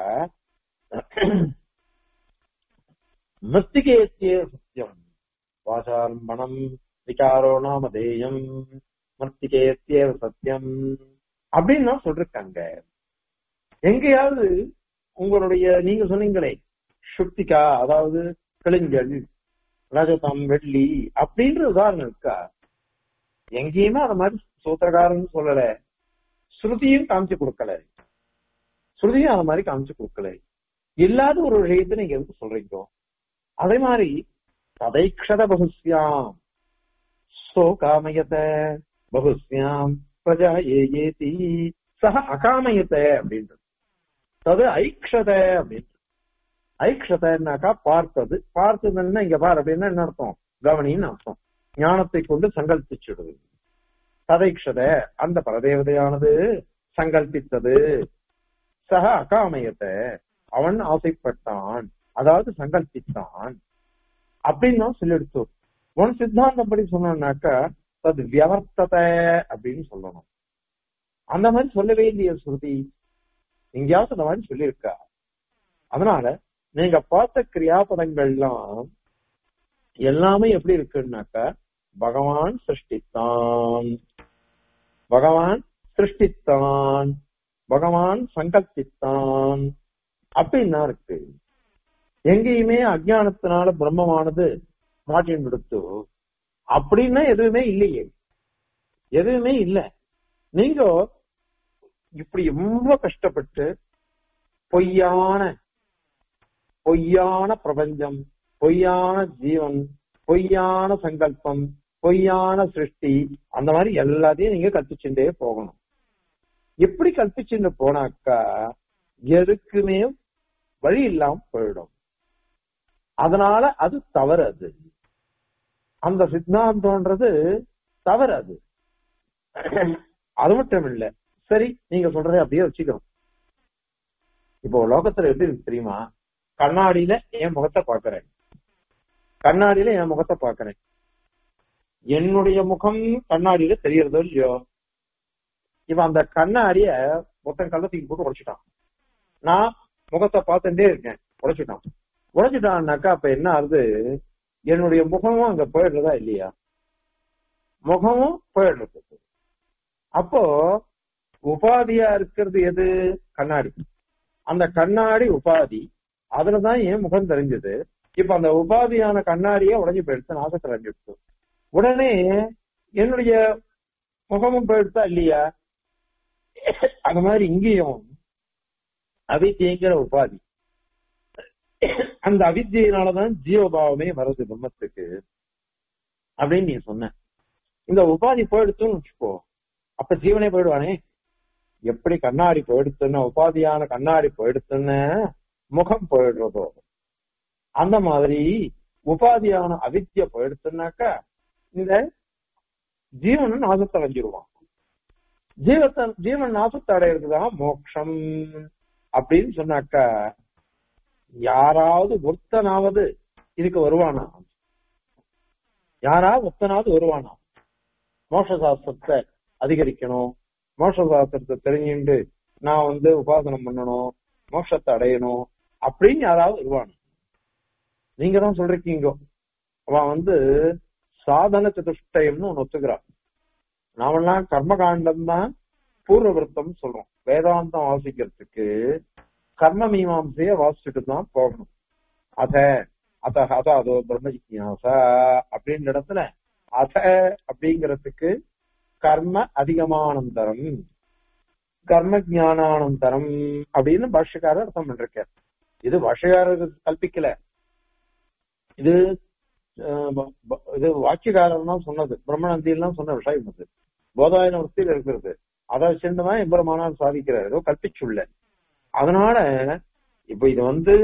Speaker 1: மிருத்திகேத்திய சத்தியம் வாசாரம்பணம் விகாரோ நாம தேயம் மிருத்திகேத்திய சத்தியம் அப்படின்னு நான் சொல்லிருக்காங்க எங்கேயாவது உங்களுடைய நீங்க சொன்னீங்களே சுக்திகா அதாவது கிளிஞ்சல் ரஜதம் வெள்ளி அப்படின்ற உதாரணம் இருக்கா எங்கேயுமே அந்த மாதிரி சூத்திரக்காரன் சொல்லல ஸ்ருதியும் காமிச்சு கொடுக்கல ஸ்ருதியும் அந்த மாதிரி காமிச்சு கொடுக்கல இல்லாத ஒரு விஷயத்தை நீங்க எதுக்கு சொல்றீங்க அதே மாதிரி ததைக்ஷத பகுஸ்யாம் சோ காமயத பகுஸ்யாம் பிரஜா ஏ ஏதி சக அகாமயத்த அப்படின்றது தது ஐக்ஷத அப்படின்றது ஐக்ஷதன்னாக்கா பார்த்தது பார்த்ததுன்னா இங்க பார் அப்படின்னா என்ன அர்த்தம் கவனின்னு அர்த்தம் ஞானத்தை கொண்டு சங்கல்பிச்சுடுது ததைக்ஷத அந்த பரதேவதையானது சங்கல்பித்தது சக அகாமயத்தை அவன் ஆசைப்பட்டான் அதாவது சங்கல்பித்தான் அப்படின்னு தான் சொல்லிடுச்சு உன் சித்தாந்தப்படி சொன்னாக்கா அது வியவர்த்தத அப்படின்னு சொல்லணும் அந்த மாதிரி சொல்லவே இல்லையே ஸ்ருதி எங்கேயாவது அந்த மாதிரி சொல்லியிருக்கா அதனால நீங்க பார்த்த கிரியாபதங்கள்லாம் எல்லாமே எப்படி இருக்குன்னாக்கா பகவான் சிருஷ்டித்தான் பகவான் சிருஷ்டித்தான் பகவான் சங்கல்பித்தான் அப்படின்னா இருக்கு எங்கேயுமே அஜானத்தினால பிரம்மமானது மாற்றின் விடுத்து அப்படின்னா எதுவுமே இல்லையே எதுவுமே இல்ல நீங்க இப்படி ரொம்ப கஷ்டப்பட்டு பொய்யான பொய்யான பிரபஞ்சம் பொய்யான ஜீவன் பொய்யான சங்கல்பம் பொய்யான சிருஷ்டி அந்த மாதிரி எல்லாத்தையும் நீங்க கற்பிச்சுட்டே போகணும் எப்படி கற்பிச்சுட்டு போனாக்கா எதுக்குமே வழி இல்லாம போயிடும் அதனால அது தவறு அது அந்த சித்தாந்தம்ன்றது தவறு அது அது மட்டும் இல்ல சரி நீங்க சொல்றதை அப்படியே வச்சுக்கிறோம் இப்போ லோகத்துல எப்படி இருக்கு தெரியுமா கண்ணாடியில என் முகத்தை பாக்குறேன் கண்ணாடியில என் முகத்தை பாக்குறேன் என்னுடைய முகம் கண்ணாடியில தெரியறதோ இல்லையோ இவன் அந்த கண்ணாடிய மொத்தம் கள்ளத்துக்கு போட்டு உடைச்சிட்டான் நான் முகத்தை பார்த்துட்டே இருக்கேன் உடைச்சிட்டான் உடைச்சிட்டான்னாக்கா அப்ப என்ன ஆகுது என்னுடைய முகமும் அங்க போயிடுறதா இல்லையா முகமும் போயிடுறது அப்போ உபாதியா இருக்கிறது எது கண்ணாடி அந்த கண்ணாடி உபாதி அதுலதான் என் முகம் தெரிஞ்சது இப்ப அந்த உபாதியான கண்ணாடியே உடஞ்சி போயிடுச்சு நாசத்துல அடைஞ்சிடுச்சு உடனே என்னுடைய முகமும் போயிடுச்சா இல்லையா அந்த மாதிரி இங்கேயும் அவித்தியங்கிற உபாதி அந்த அவித்தியினாலதான் ஜீவபாவமே வருது பிரம்மத்துக்கு அப்படின்னு நீ சொன்ன இந்த உபாதி போயிடுச்சுன்னு வச்சுக்கோ அப்ப ஜீவனே போயிடுவானே எப்படி கண்ணாடி போயிடுச்சுன்னா உபாதியான கண்ணாடி போயிடுச்சுன்னு முகம் போயிடுறதோ அந்த மாதிரி உபாதியான அவித்திய போயிடுச்சுன்னாக்கா இந்த ஜீவன் நாசத்தை அடைஞ்சிருவான் ஜீவத்தை ஜீவன் நாசத்தை அடையிறதுதான் மோட்சம் அப்படின்னு சொன்னாக்கா யாராவது ஒருத்தனாவது இதுக்கு வருவானா யாராவது ஒருத்தனாவது வருவானா மோட்ச சாஸ்திரத்தை அதிகரிக்கணும் மோட்ச சாஸ்திரத்தை தெரிஞ்சுட்டு நான் வந்து உபாசனம் பண்ணணும் மோட்சத்தை அடையணும் அப்படின்னு யாராவது வருவானா நீங்க தான் சொல்றீங்க அவன் வந்து சாதன சதுஷ்டயம்னு ஒன்னு ஒத்துக்கிறான் நாமெல்லாம் கர்மகாண்டம் தான் பூர்வ விருத்தம் சொல்றோம் வேதாந்தம் வாசிக்கிறதுக்கு கர்ம மீமாசைய வாசிச்சுட்டு தான் போகணும் அத அத அத அதோ பிரம்ம ஜிக்யாசா அப்படின்ற இடத்துல அத அப்படிங்கிறதுக்கு கர்ம அதிகமானந்தரம் கர்ம ஜானானந்தரம் அப்படின்னு பாஷ்யக்காரர் அர்த்தம் பண்ணிருக்கார் இது பாஷ்யக்காரர் கல்பிக்கல இது இது வாக்கியக்காரர் தான் சொன்னது பிரம்மநந்தியெல்லாம் சொன்ன விஷயம் அது போதாயன வசதியில் இருக்கிறது அதை வச்சிருந்துதான் எம்பெருமானார் சாதிக்கிறார் ஏதோ கற்பிச்சுள்ள அதனால இப்ப இது வந்து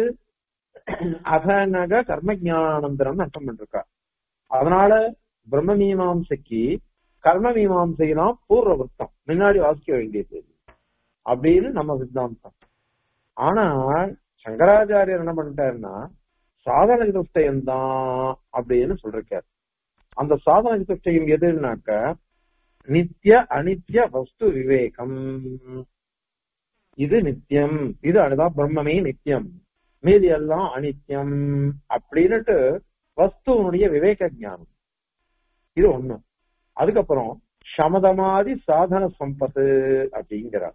Speaker 1: அகநக கர்ம ஞானானந்தரம் அர்த்தம் பண்ணிருக்கா அதனால பிரம்ம மீமாம்சைக்கு கர்ம மீமாம்சைலாம் பூர்வ விருத்தம் முன்னாடி வாசிக்க வேண்டியது அப்படின்னு நம்ம சித்தாந்தம் ஆனால் சங்கராச்சாரியர் என்ன பண்ணிட்டாருன்னா சாதன சதுஷ்டயம் தான் அப்படின்னு சொல்றார் அந்த சாதன சதுஷ்டயம் எதுனாக்க நித்திய அனித்ய வஸ்து விவேகம் இது நித்தியம் இது அதுதான் பிரம்மமே நித்தியம் மீதி எல்லாம் அனித்தியம் அப்படின்னுட்டு வஸ்துவனுடைய விவேக ஞானம் இது ஒண்ணு அதுக்கப்புறம் சமதமாதி சாதன சம்பத்து அப்படிங்கிறார்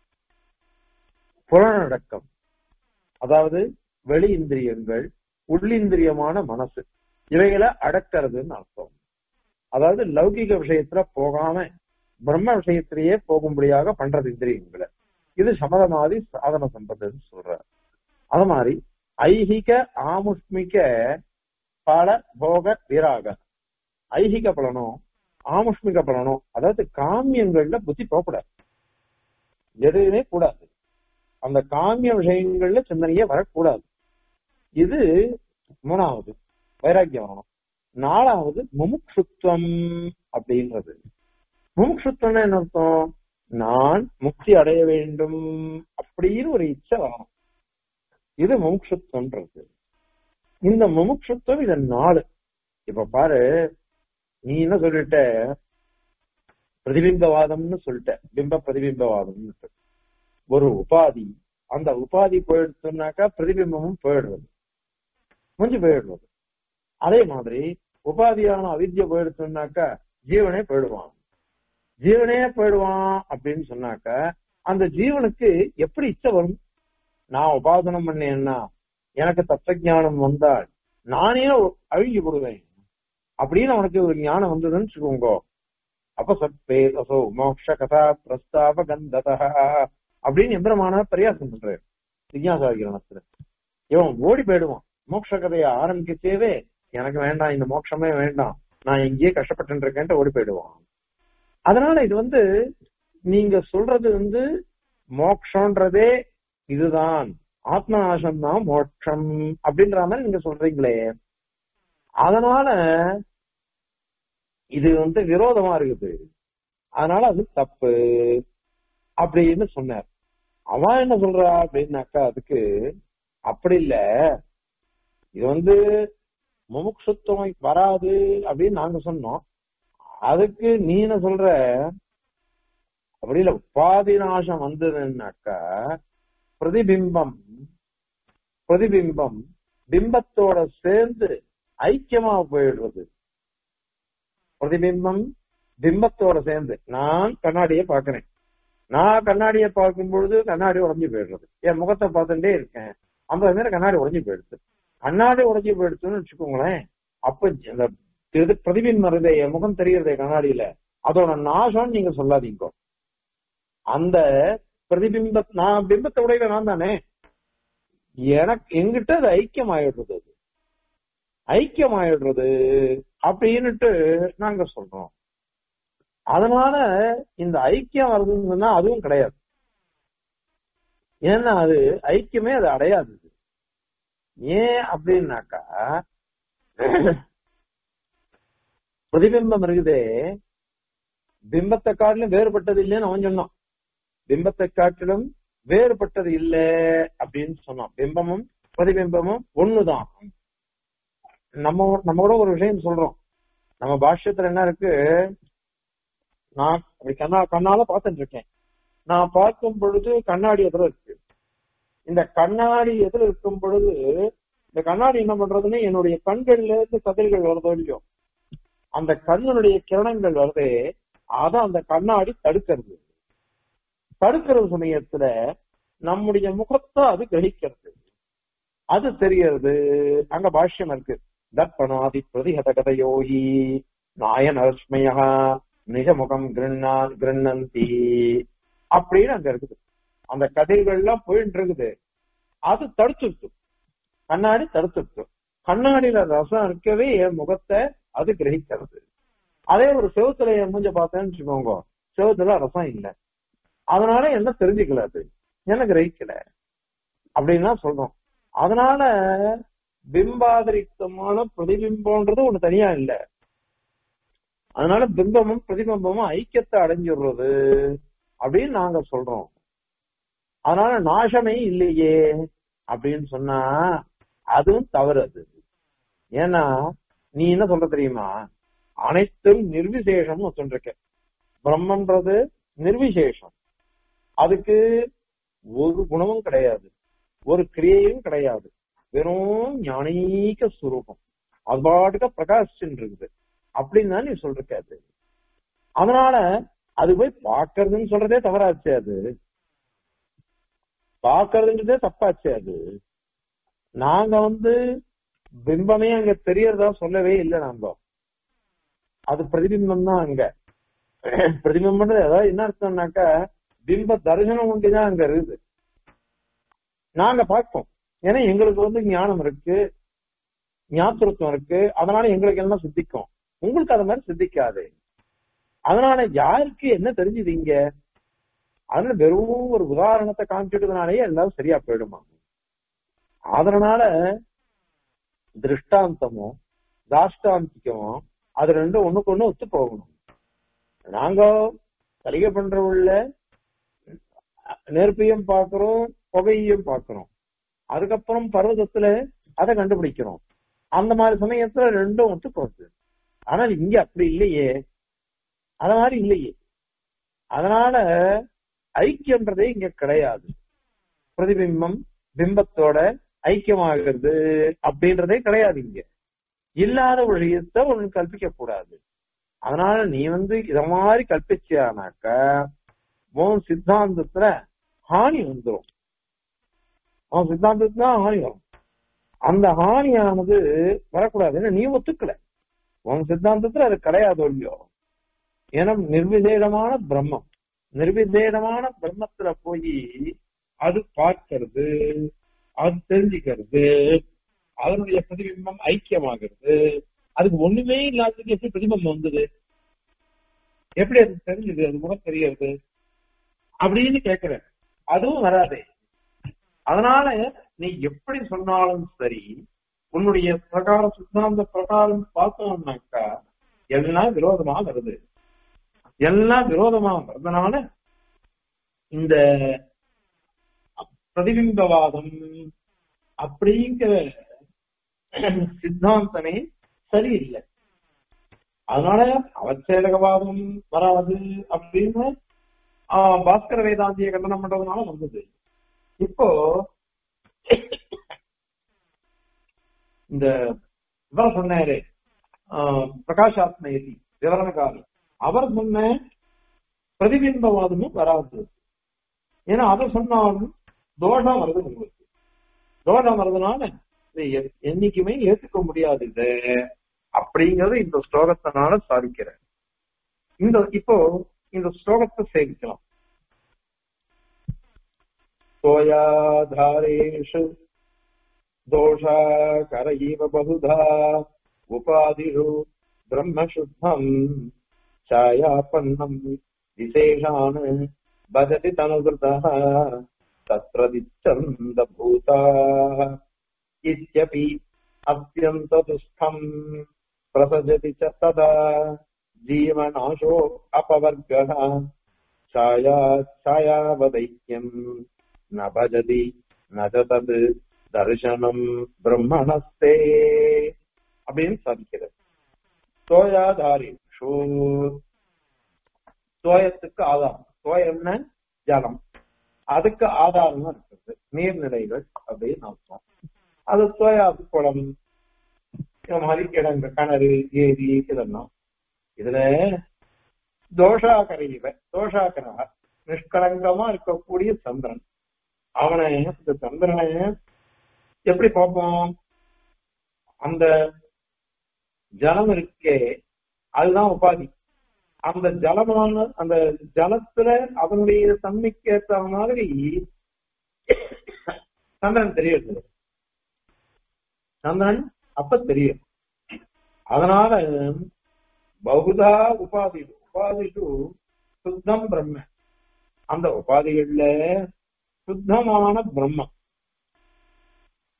Speaker 1: புலனடக்கம் அதாவது வெளி இந்திரியங்கள் உள்ளிந்திரியமான மனசு இவைகளை அடக்கிறதுன்னு அர்த்தம் அதாவது லௌகிக விஷயத்துல போகாம பிரம்ம விஷயத்திலேயே போகும்படியாக பண்றது இந்திரியங்களை இது சமதமாதி சாதன சம்பத்துன்னு சொல்ற அது மாதிரி ஐகிக ஆமுஷ்மிக பல போக விராக ஐகிக பலனும் ஆமுஷ்மிக பலனும் அதாவது காமியங்கள்ல புத்தி போகக்கூடாது எதுவுமே கூடாது அந்த காமிய விஷயங்கள்ல சிந்தனையே வரக்கூடாது இது மூணாவது வைராக்கியம் வரணும் நாலாவது முமுட்சுத்துவம் அப்படின்றது முமுட்சுத்துவம்னா என்ன அர்த்தம் நான் முக்தி அடைய வேண்டும் அப்படின்னு ஒரு இச்சை வரணும் இது முமுட்சுத்துவம்ன்றது இந்த முமுட்சுத்துவம் இது நாலு இப்ப பாரு நீ என்ன சொல்லிட்ட பிரதிபிம்பவாதம்னு சொல்லிட்ட பிம்ப பிரதிபிம்பவாதம்னு ஒரு உபாதி அந்த உபாதி போயிடுச்சுனாக்கா பிரதிபிம்பமும் போயிடுறது முடிஞ்சு போயிடுறது அதே மாதிரி உபாதியான அவித்ய போயிடுச்சுனாக்கா ஜீவனே போயிடுவான் ஜீவனே போயிடுவான் அப்படின்னு சொன்னாக்க அந்த ஜீவனுக்கு எப்படி இச்சை வரும் நான் உபாசனம் பண்ணேன்னா எனக்கு தத்துவஞானம் வந்தால் நானே அழுகி போடுவேன் அப்படின்னு அவனுக்கு ஒரு ஞானம் வந்ததுன்னு வச்சுக்கோங்க அப்ப சத்பேதசோ மோக்ஷ கதா பிரஸ்தாப கந்ததா அப்படின்னு எந்திரமான பரியாசம் பண்றாரு ஜிக்யாசாகிரணத்துல இவன் ஓடி போயிடுவான் மோட்ச கதையை ஆரம்பிக்கச்சேவே எனக்கு வேண்டாம் இந்த மோட்சமே வேண்டாம் நான் எங்கேயே கஷ்டப்பட்டு இருக்கேன்ட்டு ஓடி போயிடுவான் அதனால இது வந்து நீங்க சொல்றது வந்து மோக்ஷன்றதே இதுதான் ஆத்ம நாசம் தான் மோட்சம் அப்படின்ற மாதிரி நீங்க சொல்றீங்களே அதனால இது வந்து விரோதமா இருக்குது அதனால அது தப்பு அப்படின்னு சொன்னார் அவன் என்ன சொல்றா அப்படின்னாக்கா அதுக்கு அப்படி இல்ல இது வந்து முமுட்சுத்துவம் வராது அப்படின்னு நாங்க சொன்னோம் அதுக்கு நீ என்ன சொல்ற அப்படி இல்ல உபாதி நாசம் வந்ததுன்னாக்கா பிரதிபிம்பம் பிரதிபிம்பம் பிம்பத்தோட சேர்ந்து ஐக்கியமா போயிடுறது பிரதிபிம்பம் பிம்பத்தோட சேர்ந்து நான் கண்ணாடியை பாக்குறேன் நான் கண்ணாடியை பார்க்கும் பொழுது கண்ணாடி உடஞ்சி போயிடுறது என் முகத்தை பார்த்துட்டே இருக்கேன் ஐம்பது நேரம் கண்ணாடி உடஞ்சி போயிடுது கண்ணாடி உடஞ்சி போயிடுச்சுன்னு வச்சுக்கோங்களேன் அப்ப இந்த இது பிரதிபின் மருதே என் முகம் தெரியறதே கண்ணாடியில அதோட நாசம் நீங்க சொல்லாதீங்க அந்த பிரதிபிம்ப நான் பிம்பத்தை உடையில நான் தானே எனக்கு எங்கிட்ட அது ஐக்கியம் ஆயிடுறது அது ஐக்கியம் ஆயிடுறது அப்படின்னுட்டு நாங்க சொல்றோம் அதனால இந்த ஐக்கியம் வருதுன்னா அதுவும் கிடையாது ஏன்னா அது ஐக்கியமே அது அடையாது ஏன் அப்படின்னாக்கா பிரதிபிம்பம் இருக்குதே பிம்பத்தை காட்டிலும் வேறுபட்டது இல்லைன்னு அவன் சொன்னான் பிம்பத்தை காட்டிலும் வேறுபட்டது இல்ல அப்படின்னு சொன்னான் பிம்பமும் பிரதிபிம்பமும் ஒண்ணுதான் நம்ம நம்ம கூட ஒரு விஷயம் சொல்றோம் நம்ம பாஷ்யத்துல என்ன இருக்கு நான் அப்படி கண்ணா கண்ணால பார்த்துட்டு இருக்கேன் நான் பார்க்கும் பொழுது கண்ணாடி எதிர இருக்கு இந்த கண்ணாடி எதிர இருக்கும் பொழுது இந்த கண்ணாடி என்ன பண்றதுன்னு என்னுடைய கண்கள்ல இருந்து கதிர்கள் வருதோ இல்லையோ அந்த கண்ணுடைய கிரணங்கள் வருதே அதான் அந்த கண்ணாடி தடுக்கிறது தடுக்கிற சமயத்துல நம்முடைய முகத்தை அது கிரகிக்கிறது அது தெரியறது அங்க பாஷ்யம் இருக்கு தர்ப்பணாதி பிரதிஹத கதையோகி நாயனஸ்மயா நிஜமுகம் கிருண்ணா கிருண்ணந்தி அப்படின்னு அங்க இருக்குது அந்த கதிர்கள்லாம் போயிட்டு இருக்குது அது தடுத்துட்டு கண்ணாடி தடுத்துட்டு கண்ணாடியில ரசம் இருக்கவே என் முகத்தை அது கிரகிக்கிறது அதே ஒரு செவத்துல என் மூஞ்ச பார்த்தேன்னு வச்சுக்கோங்க செவத்துல ரசம் இல்லை அதனால என்ன தெரிஞ்சுக்கல அது என்ன கிரகிக்கல அப்படின்னா சொல்றோம் அதனால பிம்பாதிரிக்தமான பிரதிபிம்பம்ன்றது ஒண்ணு தனியா இல்ல அதனால பிம்பமும் பிரதிபிம்பமும் ஐக்கியத்தை அடைஞ்சிடுறது அப்படின்னு நாங்க சொல்றோம் அதனால நாசமே இல்லையே அப்படின்னு சொன்னா அதுவும் தவறு அது ஏன்னா நீ என்ன சொல்ற தெரியுமா அனைத்தும் நிர்விசேஷம்னு சொல்லிருக்க பிரம்மன்றது நிர்விசேஷம் அதுக்கு ஒரு குணமும் கிடையாது ஒரு கிரியையும் கிடையாது வெறும் ஞானீக சுரூபம் அது பாட்டுக்க பிரகாசிச்சுட்டு இருக்குது அப்படின்னு தான் நீ சொல்ற அது அதனால அது போய் பாக்குறதுன்னு சொல்றதே தவறாச்சு அது பாக்குறதுன்றதே தப்பாச்சு அது நாங்க வந்து பிம்பமே அங்க தெரியறதா சொல்லவே இல்லை நாங்க அது பிரதிபிம்பம் தான் அங்க பிரதிபிம்பம்ன்றது அதாவது என்ன அர்த்தம்னாக்கா பிம்ப தரிசனம் ஒண்டிதான் அங்க இருக்குது நாங்க பார்ப்போம் ஏன்னா எங்களுக்கு வந்து ஞானம் இருக்கு ஞாபகத்துவம் இருக்கு அதனால எங்களுக்கு எல்லாம் சித்திக்கும் உங்களுக்கு அது மாதிரி சித்திக்காது அதனால யாருக்கு என்ன தெரிஞ்சுது இங்க அதனால வெறும் ஒரு உதாரணத்தை காமிச்சிட்டதுனாலேயே எல்லாம் சரியா போயிடுமா அதனால திருஷ்டாந்தமும் தாஷ்டாந்திக்கமும் அது ரெண்டும் ஒண்ணுக்கு ஒண்ணு ஒத்து போகணும் நாங்க சலிகை பண்ற உள்ள நெருப்பையும் பாக்குறோம் புகையையும் பாக்குறோம் அதுக்கப்புறம் பர்வதத்துல அதை கண்டுபிடிக்கிறோம் அந்த மாதிரி சமயத்துல ரெண்டும் ஒத்து போகுது ஆனால் இங்க அப்படி இல்லையே அத மாதிரி இல்லையே அதனால ஐக்கியம்ன்றதே இங்க கிடையாது பிரதிபிம்பம் பிம்பத்தோட ஐக்கியமாகிறது அப்படின்றதே கிடையாது இங்க இல்லாத ஒரு விஷயத்த ஒண்ணு கல்பிக்க கூடாது அதனால நீ வந்து இத மாதிரி கல்பிச்சியானாக்க உன் சித்தாந்தத்துல ஹானி வந்துடும் உன் சித்தாந்தத்துல ஹானி வரும் அந்த ஹானியானது வரக்கூடாதுன்னு நீ ஒத்துக்கல உன் சித்தாந்தத்துல அது கிடையாது இல்லையோ ஏன்னா நிர்விசேடமான பிரம்மம் நிர்விசேடமான பிரம்மத்துல போய் அது பார்க்கிறது அது தெரிஞ்சுக்கிறது அதனுடைய பிரதிபிம்பம் ஐக்கியமாகிறது அதுக்கு ஒண்ணுமே இல்லாததுக்கு எப்படி பிரதிபிம்பம் வந்தது எப்படி அது தெரிஞ்சது அது கூட தெரியறது அப்படின்னு கேக்குறேன் அதுவும் வராதே அதனால நீ எப்படி சொன்னாலும் சரி உன்னுடைய பிரகாரம் சித்தாந்த பிரகாரம் பார்த்தோம்னாக்கா எல்லாம் விரோதமா வருது எல்லாம் விரோதமா வர்றதுனால இந்த பிரதிபிம்பவாதம் அப்படிங்கிற சித்தாந்தமே சரியில்லை அதனால அவச்சேதகவாதம் வராது அப்படின்னு ஆஹ் பாஸ்கர வேதாந்திய கண்டனம் பண்றதுனால வந்தது இப்போ இந்த இவர் சொன்னாரு பிரகாஷாத்ம எதி விவரணகாரி அவர் சொன்ன பிரதிபிம்பவாதமும் வராது ஏன்னா அதை சொன்னாலும் தோஷம் வருது உங்களுக்கு தோஷம் வருதுனால என்னைக்குமே ஏத்துக்க முடியாது இது அப்படிங்கறது இந்த ஸ்லோகத்தினால சாதிக்கிறேன் இந்த இப்போ இந்த ஸ்லோகத்தை சேவிக்கலாம் சோயாதாரேஷு दोषाकर इव बहुधा उपाधिषु ब्रह्मशुद्धम् छायापन्नम् विशेषान् भजति तनुकृतः तत्रदिच्छन्दभूताः इत्यपि अत्यन्तदुःखम् प्रसजति च तदा जीवनाशो अपवर्गः छाया छायावदैक्यम् न भजति न च तत् தர்சனம் பிரம்மணஸ்தே அப்படின்னு சாதிக்கிறது சோயாதாரி சோயத்துக்கு ஆதாரம் சோயம்னா ஜலம் அதுக்கு ஆதாரமா இருக்கிறது நீர்நிலைகள் அப்படின்னு அர்த்தம் அது சோயாது குளம் இந்த மாதிரி இடங்க கிணறு ஏரி இதெல்லாம் இதுல தோஷாக்கரையில தோஷாக்கரா நிஷ்கலங்கமா இருக்கக்கூடிய சந்திரன் அவனை இந்த சந்திரனை எப்படி பார்ப்போம் அந்த ஜலம் இருக்கே அதுதான் உபாதி அந்த ஜலமான அந்த ஜலத்துல அதனுடைய தன்மைக்கு ஏற்ற மாதிரி சந்திரன் தெரியுது சந்திரன் அப்ப தெரியும் அதனால பகுதா உபாதி உபாதிஷு சுத்தம் பிரம்ம அந்த உபாதிகள்ல சுத்தமான பிரம்மம்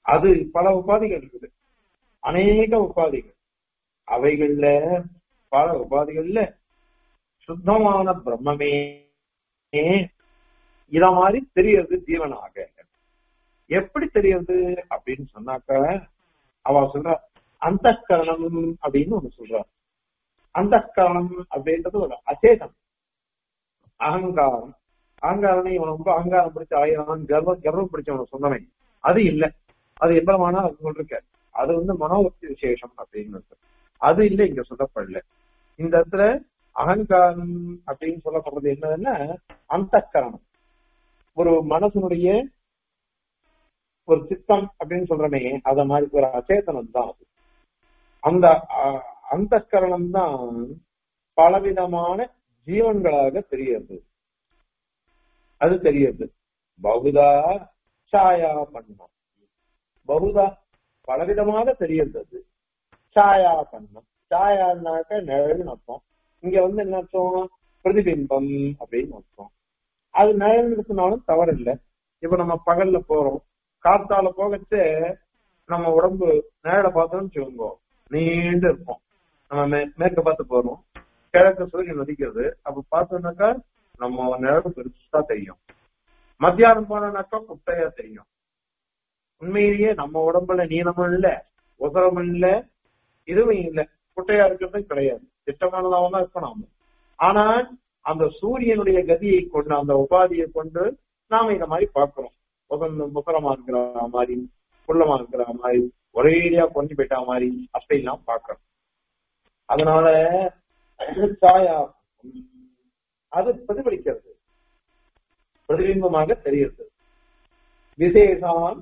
Speaker 1: அது பல உபாதிகள் இருக்குது அநேக உபாதிகள் அவைகள்ல பல உபாதிகள்ல சுத்தமான பிரம்மமே இத மாதிரி தெரியறது ஜீவனாக எப்படி தெரியறது அப்படின்னு சொன்னாக்க அவ சொல்ற அந்த கரணம் அப்படின்னு ஒண்ணு சொல்ற அந்த கரணம் அப்படின்றது ஒரு அச்சேதம் அகங்காரம் அகங்காரம் இவன் ரொம்ப அகங்காரம் பிடிச்ச ஆயிரம் கர்வம் கர்வம் பிடிச்சவன் சொன்னவன் அது இல்ல அது எவ்வளவானா அது சொல்லிருக்க அது வந்து மனோபக்தி விசேஷம் அப்படின்னு அது இல்ல இங்க சொல்லப்படல இந்த இடத்துல அகங்காரம் அப்படின்னு சொல்லப்படுறது என்னதுன்னா அந்த கரணம் ஒரு மனசனுடைய ஒரு சித்தம் அப்படின்னு சொல்றமே அத மாதிரி ஒரு அச்சேதனம் தான் அது அந்த அந்த கரணம் தான் பலவிதமான ஜீவன்களாக தெரியுது அது தெரியுது பகுதா சாயா பண்ணம் பகுதா பலவிதமாக தெரியுது அது சாயா பண்ணம் சாயான்னாக்க நிழல்னு அர்த்தம் இங்க வந்து என்ன அர்த்தம் பிரதிபிம்பம் அப்படின்னு அர்த்தம் அது நிழல் இருக்குனாலும் தவறு இல்லை இப்ப நம்ம பகல்ல போறோம் காத்தால போகச்சு நம்ம உடம்பு நிழலை பார்த்தோம்னு வச்சுக்கோங்க நீண்டு இருக்கும் நம்ம மேற்க பார்த்து போறோம் கிழக்கு சூரியன் நதிக்கிறது அப்ப பார்த்தோம்னாக்கா நம்ம நிழல் பெருசா தெரியும் மத்தியானம் போனோம்னாக்கா குட்டையா தெரியும் உண்மையிலேயே நம்ம உடம்புல நீளமும் இல்ல உசரமும் இல்ல இதுவும் இல்ல குட்டையா இருக்கிறது கிடையாது திட்டமானதாகவும் தான் இருக்கணும் ஆனா அந்த சூரியனுடைய கதியை கொண்டு அந்த உபாதியை கொண்டு நாம இந்த மாதிரி பாக்குறோம் உசந்த முசரமா இருக்கிற மாதிரி குள்ளமா இருக்கிற மாதிரி ஒரேடியா கொஞ்சி போயிட்டா மாதிரி அப்படிலாம் பாக்குறோம் அதனால சாயா அது பிரதிபலிக்கிறது பிரதிபிம்பமாக தெரிகிறது விசேஷான்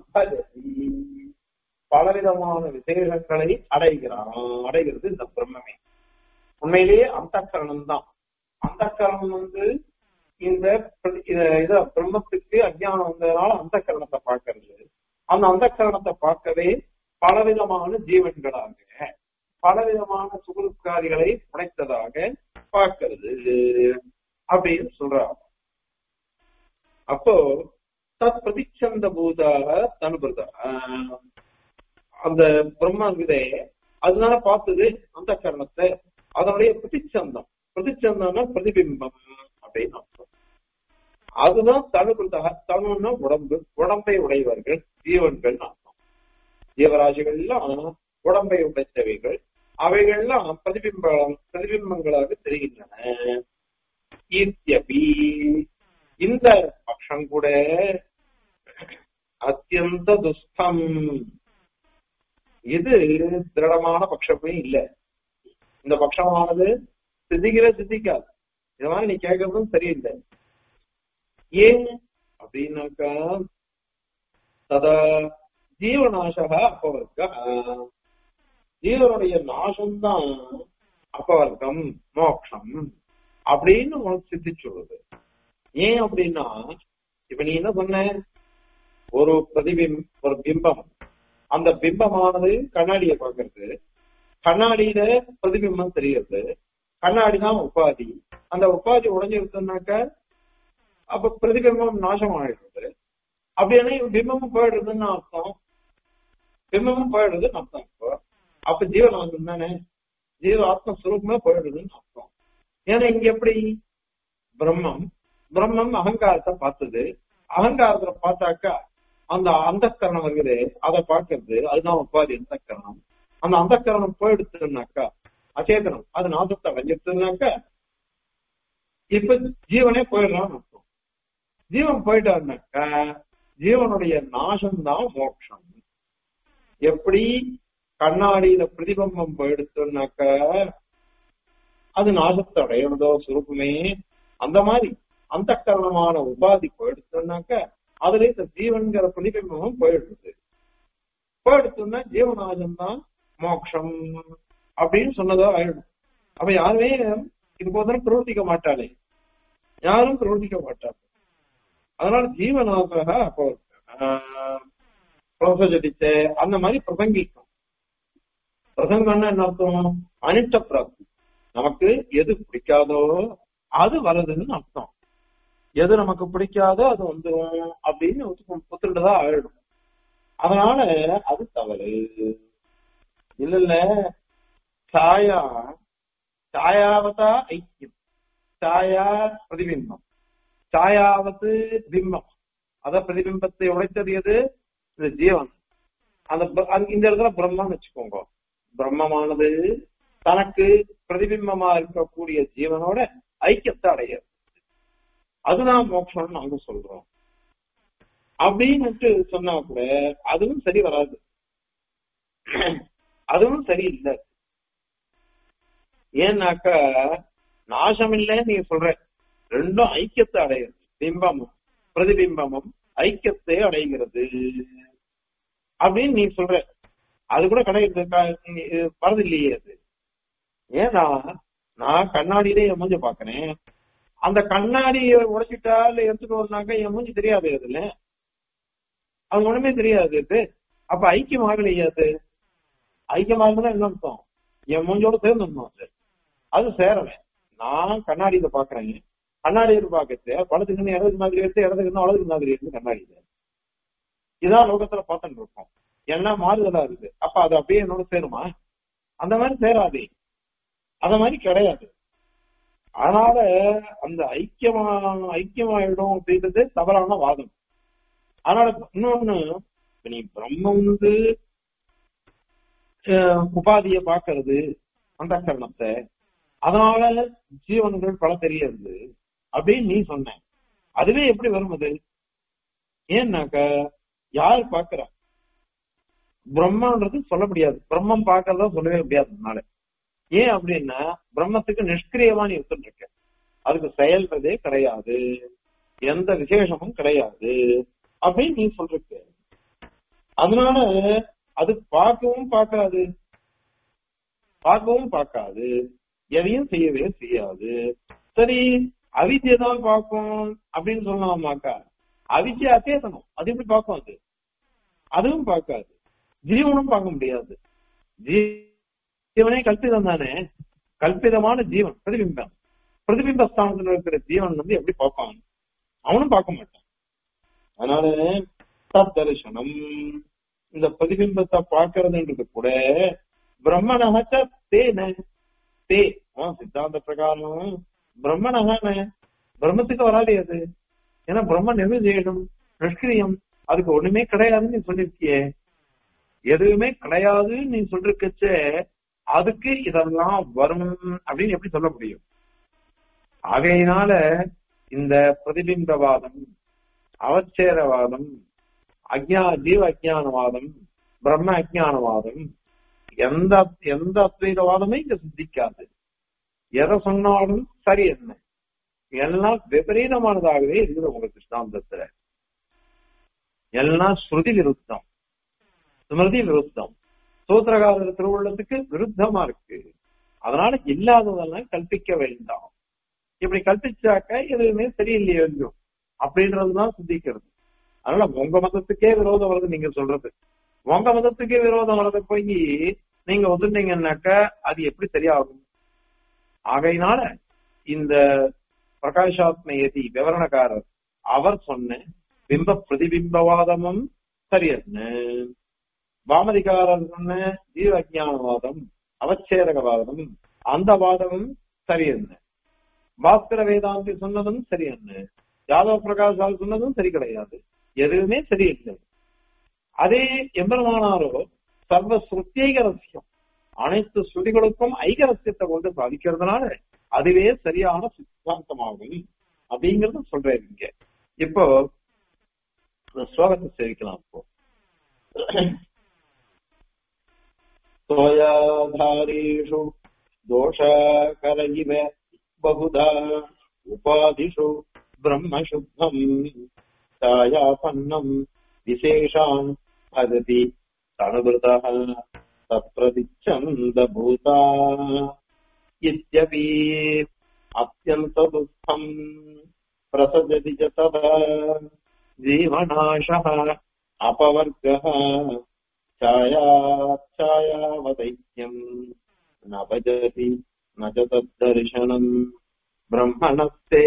Speaker 1: பலவிதமான விசேஷங்களை அடைகிறான் அடைகிறது இந்த பிரம்மமே உண்மையிலேயே அந்த கரணம் தான் அந்த கரணம் வந்து இந்த இத பிரம்மத்துக்கு அஜ்ஞானம் வந்ததுனால அந்த கரணத்தை பார்க்கறது அந்த அந்த கரணத்தை பார்க்கவே பலவிதமான ஜீவன்களாக பலவிதமான சுகுருக்காரிகளை உடைத்ததாக பார்க்கிறது அப்படின்னு சொல்றாங்க அப்போ தத் பிரதிச்சந்த பூதாக தனுபிரதா அந்த பிரம்மவிதே அதனால பார்த்தது அந்த கரணத்தை அதனுடைய பிரதிச்சந்தம் பிரதிச்சந்தம்னா பிரதிபிம்பம் அப்படின்னு அர்த்தம் அதுதான் தனுபிரதா தனுன்னா உடம்பு உடம்பை உடையவர்கள் ஜீவன்கள் அர்த்தம் ஜீவராசிகள் எல்லாம் உடம்பை உடைத்தவைகள் அவைகள்லாம் பிரதிபிம்பம் பிரதிபிம்பங்களாக தெரிகின்றன ஈர்த்தியபி இந்த பட்சம் கூட அத்தியந்த துஸ்தம் இது திருடமான பட்சமே இல்ல இந்த பட்சமானது சித்திக்கவே சித்திக்காது இந்த மாதிரி நீ கேட்கறதும் சரியில்லை ஏன் அப்படின்னாக்கா ததா ஜீவநாசகா அப்பவர்க்க ஜீவனுடைய நாசம்தான் அப்பவர்க்கம் மோக்ஷம் அப்படின்னு உனக்கு சித்தி சொல்லுது ஏன் அப்படின்னா இப்ப நீ என்ன சொன்ன ஒரு பிரதிபிம் ஒரு பிம்பம் அந்த பிம்பமானது கண்ணாடிய பாக்குறது கண்ணாடியில பிரதிபிம்பம் தெரியுது கண்ணாடி தான் உபாதி அந்த உபாதி உடஞ்சிருக்குனாக்க அப்ப பிரதிபிம்பம் நாசம் ஆயிடுறது அப்படின்னா பிம்பமும் போயிடுறதுன்னு அர்த்தம் பிம்பமும் போயிடுறதுன்னு அர்த்தம் இப்போ அப்ப ஜீவனாசம் தானே ஜீவ ஆத்மஸ்வரூபமே போயிடுறதுன்னு அர்த்தம் ஏன்னா இங்க எப்படி பிரம்மம் பிரம்மம் அகங்காரத்தை பார்த்தது அகங்காரத்துல பார்த்தாக்கா அந்த அந்த கரணம் வருகிறது அதை பார்க்கறது அதுதான் உபாதி அந்த கரணம் அந்த அந்த கரணம் போயிடுச்சுனாக்கா அச்சேதனம் அது நாசத்தை வஞ்சிருச்சுனாக்கா இப்ப ஜீவனே போயிடலாம்னு அர்த்தம் ஜீவன் போயிட்டாருனாக்கா ஜீவனுடைய நாசம்தான் மோட்சம் எப்படி கண்ணாடியில பிரதிபம்பம் போயிடுச்சுனாக்கா அது நாசத்தை அடையிறதோ சுருப்புமே அந்த மாதிரி அந்த கரணமான உபாதி போயிடுச்சுனாக்க அதுல இந்த ஜீவன்கிற பிரதிபிம்பமும் போயிடுது போயிடுச்சுன்னா ஜீவநாசம் தான் மோட்சம் அப்படின்னு சொன்னதா ஆயிடும் அப்ப யாருமே இது போதும் பிரவர்த்திக்க மாட்டாளே யாரும் பிரவர்த்திக்க மாட்டாங்க அதனால ஜீவநாசக அப்போ பிரசஜடிச்ச அந்த மாதிரி பிரசங்கிக்கும் பிரசங்கம்னா என்ன அர்த்தம் அனிஷ்ட பிராப்தி நமக்கு எது பிடிக்காதோ அது வருதுன்னு அர்த்தம் எது நமக்கு பிடிக்காதோ அது வந்துடும் அப்படின்னு ஒத்துக்கிட்டுதான் ஆயிடும் அதனால அது தவறு இல்ல இல்ல சாயா சாயாவதா ஐக்கியம் சாயா பிரதிபிம்பம் சாயாவத்து பிம்பம் அத பிரதிபிம்பத்தை உடைத்தது எது இந்த ஜீவன் அந்த ப- அது இந்த இடத்துல பிரம்மம் வச்சுக்கோங்க பிரம்மமானது தனக்கு பிரதிபிம்பமா இருக்கக்கூடிய ஜீவனோட ஐக்கியத்தை அடையாது அதுதான் மோட்சம்னு நாங்க சொல்றோம் அப்படின்னுட்டு சொன்னா கூட அதுவும் சரி வராது அதுவும் சரியில்லை ஏன்னாக்க நாசம் இல்லைன்னு நீங்க சொல்ற ரெண்டும் ஐக்கியத்தை அடையுது பிம்பமும் பிரதிபிம்பமும் ஐக்கியத்தை அடைகிறது அப்படின்னு நீ சொல்ற அது கூட கிடையாது வரது இல்லையே அது ஏன்னா நான் கண்ணாடியிலே என் மூஞ்ச பாக்குறேன் அந்த கண்ணாடியை உடைச்சிட்டா இல்ல எடுத்துட்டு வந்தாக்க என் மூஞ்சி தெரியாது அதுல அது ஒண்ணுமே தெரியாது அது அப்ப ஐக்கியம் ஆகலையே அது ஐக்கியம் ஆகுதுன்னா என்ன அர்த்தம் என் மூஞ்சோட சேர்ந்துடணும் அது அது சேரல நான் கண்ணாடியில பாக்குறேன் கண்ணாடியில பாக்கச்சு படத்துக்கு இடதுக்கு மாதிரி எடுத்து இடத்துக்கு வலதுக்கு மாதிரி எடுத்து கண்ணாடியில இதான் லோகத்துல பார்த்துட்டு இருக்கோம் எல்லாம் மாறுதலா இருக்கு அப்ப அது அப்படியே என்னோட சேருமா அந்த மாதிரி சேராதே அத மாதிரி கிடையாது அதனால அந்த ஐக்கியமா ஐக்கியமாயிடும் அப்படின்றது தவறான வாதம் அதனால இன்னொன்னு இப்ப நீ பிரம்மம் வந்து அஹ், உபாதியை பாக்குறது அந்த கரணத்தை அதனால ஜீவன்கள் பல தெரியறது அப்படின்னு நீ சொன்ன அதுவே எப்படி வரும் அது ஏன்னாக்க யார் பாக்குறா பிரம்மன்றது சொல்ல முடியாது பிரம்மம் பாக்குறதா சொல்லவே முடியாது அதனால ஏன் அப்படின்னா பிரம்மத்துக்கு நிஷ்கிரியமா நீ எடுத்துட்டு இருக்க அதுக்கு செயல்றதே கிடையாது எந்த விசேஷமும் கிடையாது அப்படின்னு நீ சொல்லிருக்க அதனால அது பார்க்கவும் பார்க்காது பார்க்கவும் பார்க்காது எதையும் செய்யவே செய்யாது சரி அவித்தியை தான் பார்க்கும் அப்படின்னு சொல்லலாமாக்கா அவித்தியை அத்தேசனம் அது எப்படி பார்க்கும் அது அதுவும் பார்க்காது ஜீவனும் பார்க்க முடியாது ஜீ- ஜீவனே கல்பிதம் தானே கல்பிதமான ஜீவன் பிரதிபிம்பம் பிரதிபிம்ப ஸ்தானத்துல இருக்கிற ஜீவன் வந்து எப்படி பார்ப்பான் அவனும் பார்க்க மாட்டான் அதனால தத்தரிசனம் இந்த பிரதிபிம்பத்தை பார்க்கறதுன்றது கூட பிரம்மனக தேன தே அவன் சித்தாந்த பிரகாரம் பிரம்மனகான பிரம்மத்துக்கு வராது அது ஏன்னா பிரம்மன் எது செய்யணும் நிஷ்கிரியம் அதுக்கு ஒண்ணுமே கிடையாதுன்னு நீ சொல்லிருக்கியே எதுவுமே கிடையாதுன்னு நீ சொல்லிருக்கச்சே அதுக்கு இதெல்லாம் வரும் அப்படின்னு எப்படி சொல்ல முடியும் ஆகையினால இந்த பிரதிபிம்பவாதம் அவச்சேரவாதம் அஜ்ஞா ஜீவ அஜ்ஞானவாதம் பிரம்ம அஜ்ஞானவாதம் எந்த எந்த அத்வைதவாதமே இங்க சித்திக்காது எதை சொன்னாலும் சரி என்ன எல்லாம் விபரீதமானதாகவே இருக்குது உங்க கிருஷ்ணாந்தத்துல எல்லாம் ஸ்ருதி விருத்தம் ஸ்மிருதி விருத்தம் சூத்திரகாரர் திருவுள்ளத்துக்கு விருத்தமா இருக்கு அதனால இல்லாததெல்லாம் கல்பிக்க வேண்டாம் இப்படி கல்பிச்சாக்க எதுவுமே சரியில்லையே இல்லையோ அப்படின்றதுதான் சிந்திக்கிறது அதனால உங்க மதத்துக்கே விரோதம் வருது நீங்க சொல்றது உங்க மதத்துக்கே விரோதம் வரத போய் நீங்க ஒத்துட்டீங்கன்னாக்க அது எப்படி சரியாகும் ஆகையினால இந்த பிரகாஷாத்மயதி விவரணக்காரர் அவர் சொன்ன பிம்ப பிரதிபிம்பவாதமும் சரியன்னு வாமதிகாரர் சொன்ன ஜீவ அஜானவாதம் அவச்சேதகவாதம் அந்த வாதமும் சரியன்னு பாஸ்கர வேதாந்தி சொன்னதும் சரியன்னு யாதவ பிரகாஷால் சொன்னதும் சரி கிடையாது எதுவுமே சரியில்லை அதே எம்பெருமானாரோ சர்வ ஸ்ருத்தியைக ரசியம் அனைத்து ஸ்ருதிகளுக்கும் ஐகரசியத்தை கொண்டு சாதிக்கிறதுனால அதுவே சரியான சித்தாந்தமாகும் அப்படிங்கறத சொல்றாரு இங்க இப்போ இந்த ஸ்லோகத்தை சேவிக்கலாம் இப்போ சோயாதாரீஷு தோஷகர இவ बहुधा उपाधिषु ब्रह्मशुद्धम् छायापन्नम् विशेषान् भजति तनुभृतः सप्रतिच्छन्दभूता इत्यपि अत्यन्तदुःखम् प्रसजति च तदा जीवनाशः अपवर्गः छायाच्छायावदैक्यम् न भजति न च तद्दर्शनम् ब्रह्मणस्ते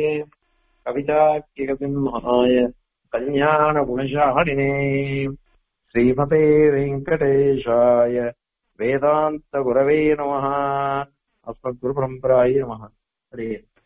Speaker 1: कविताकिकसिंहाय कल्याणगुणशालिने ஸ்ரீமதே வெங்கடேஷாய வேதாந்த குரவே நம அஸ்மத் குரு பரம்பராய நம ஹரே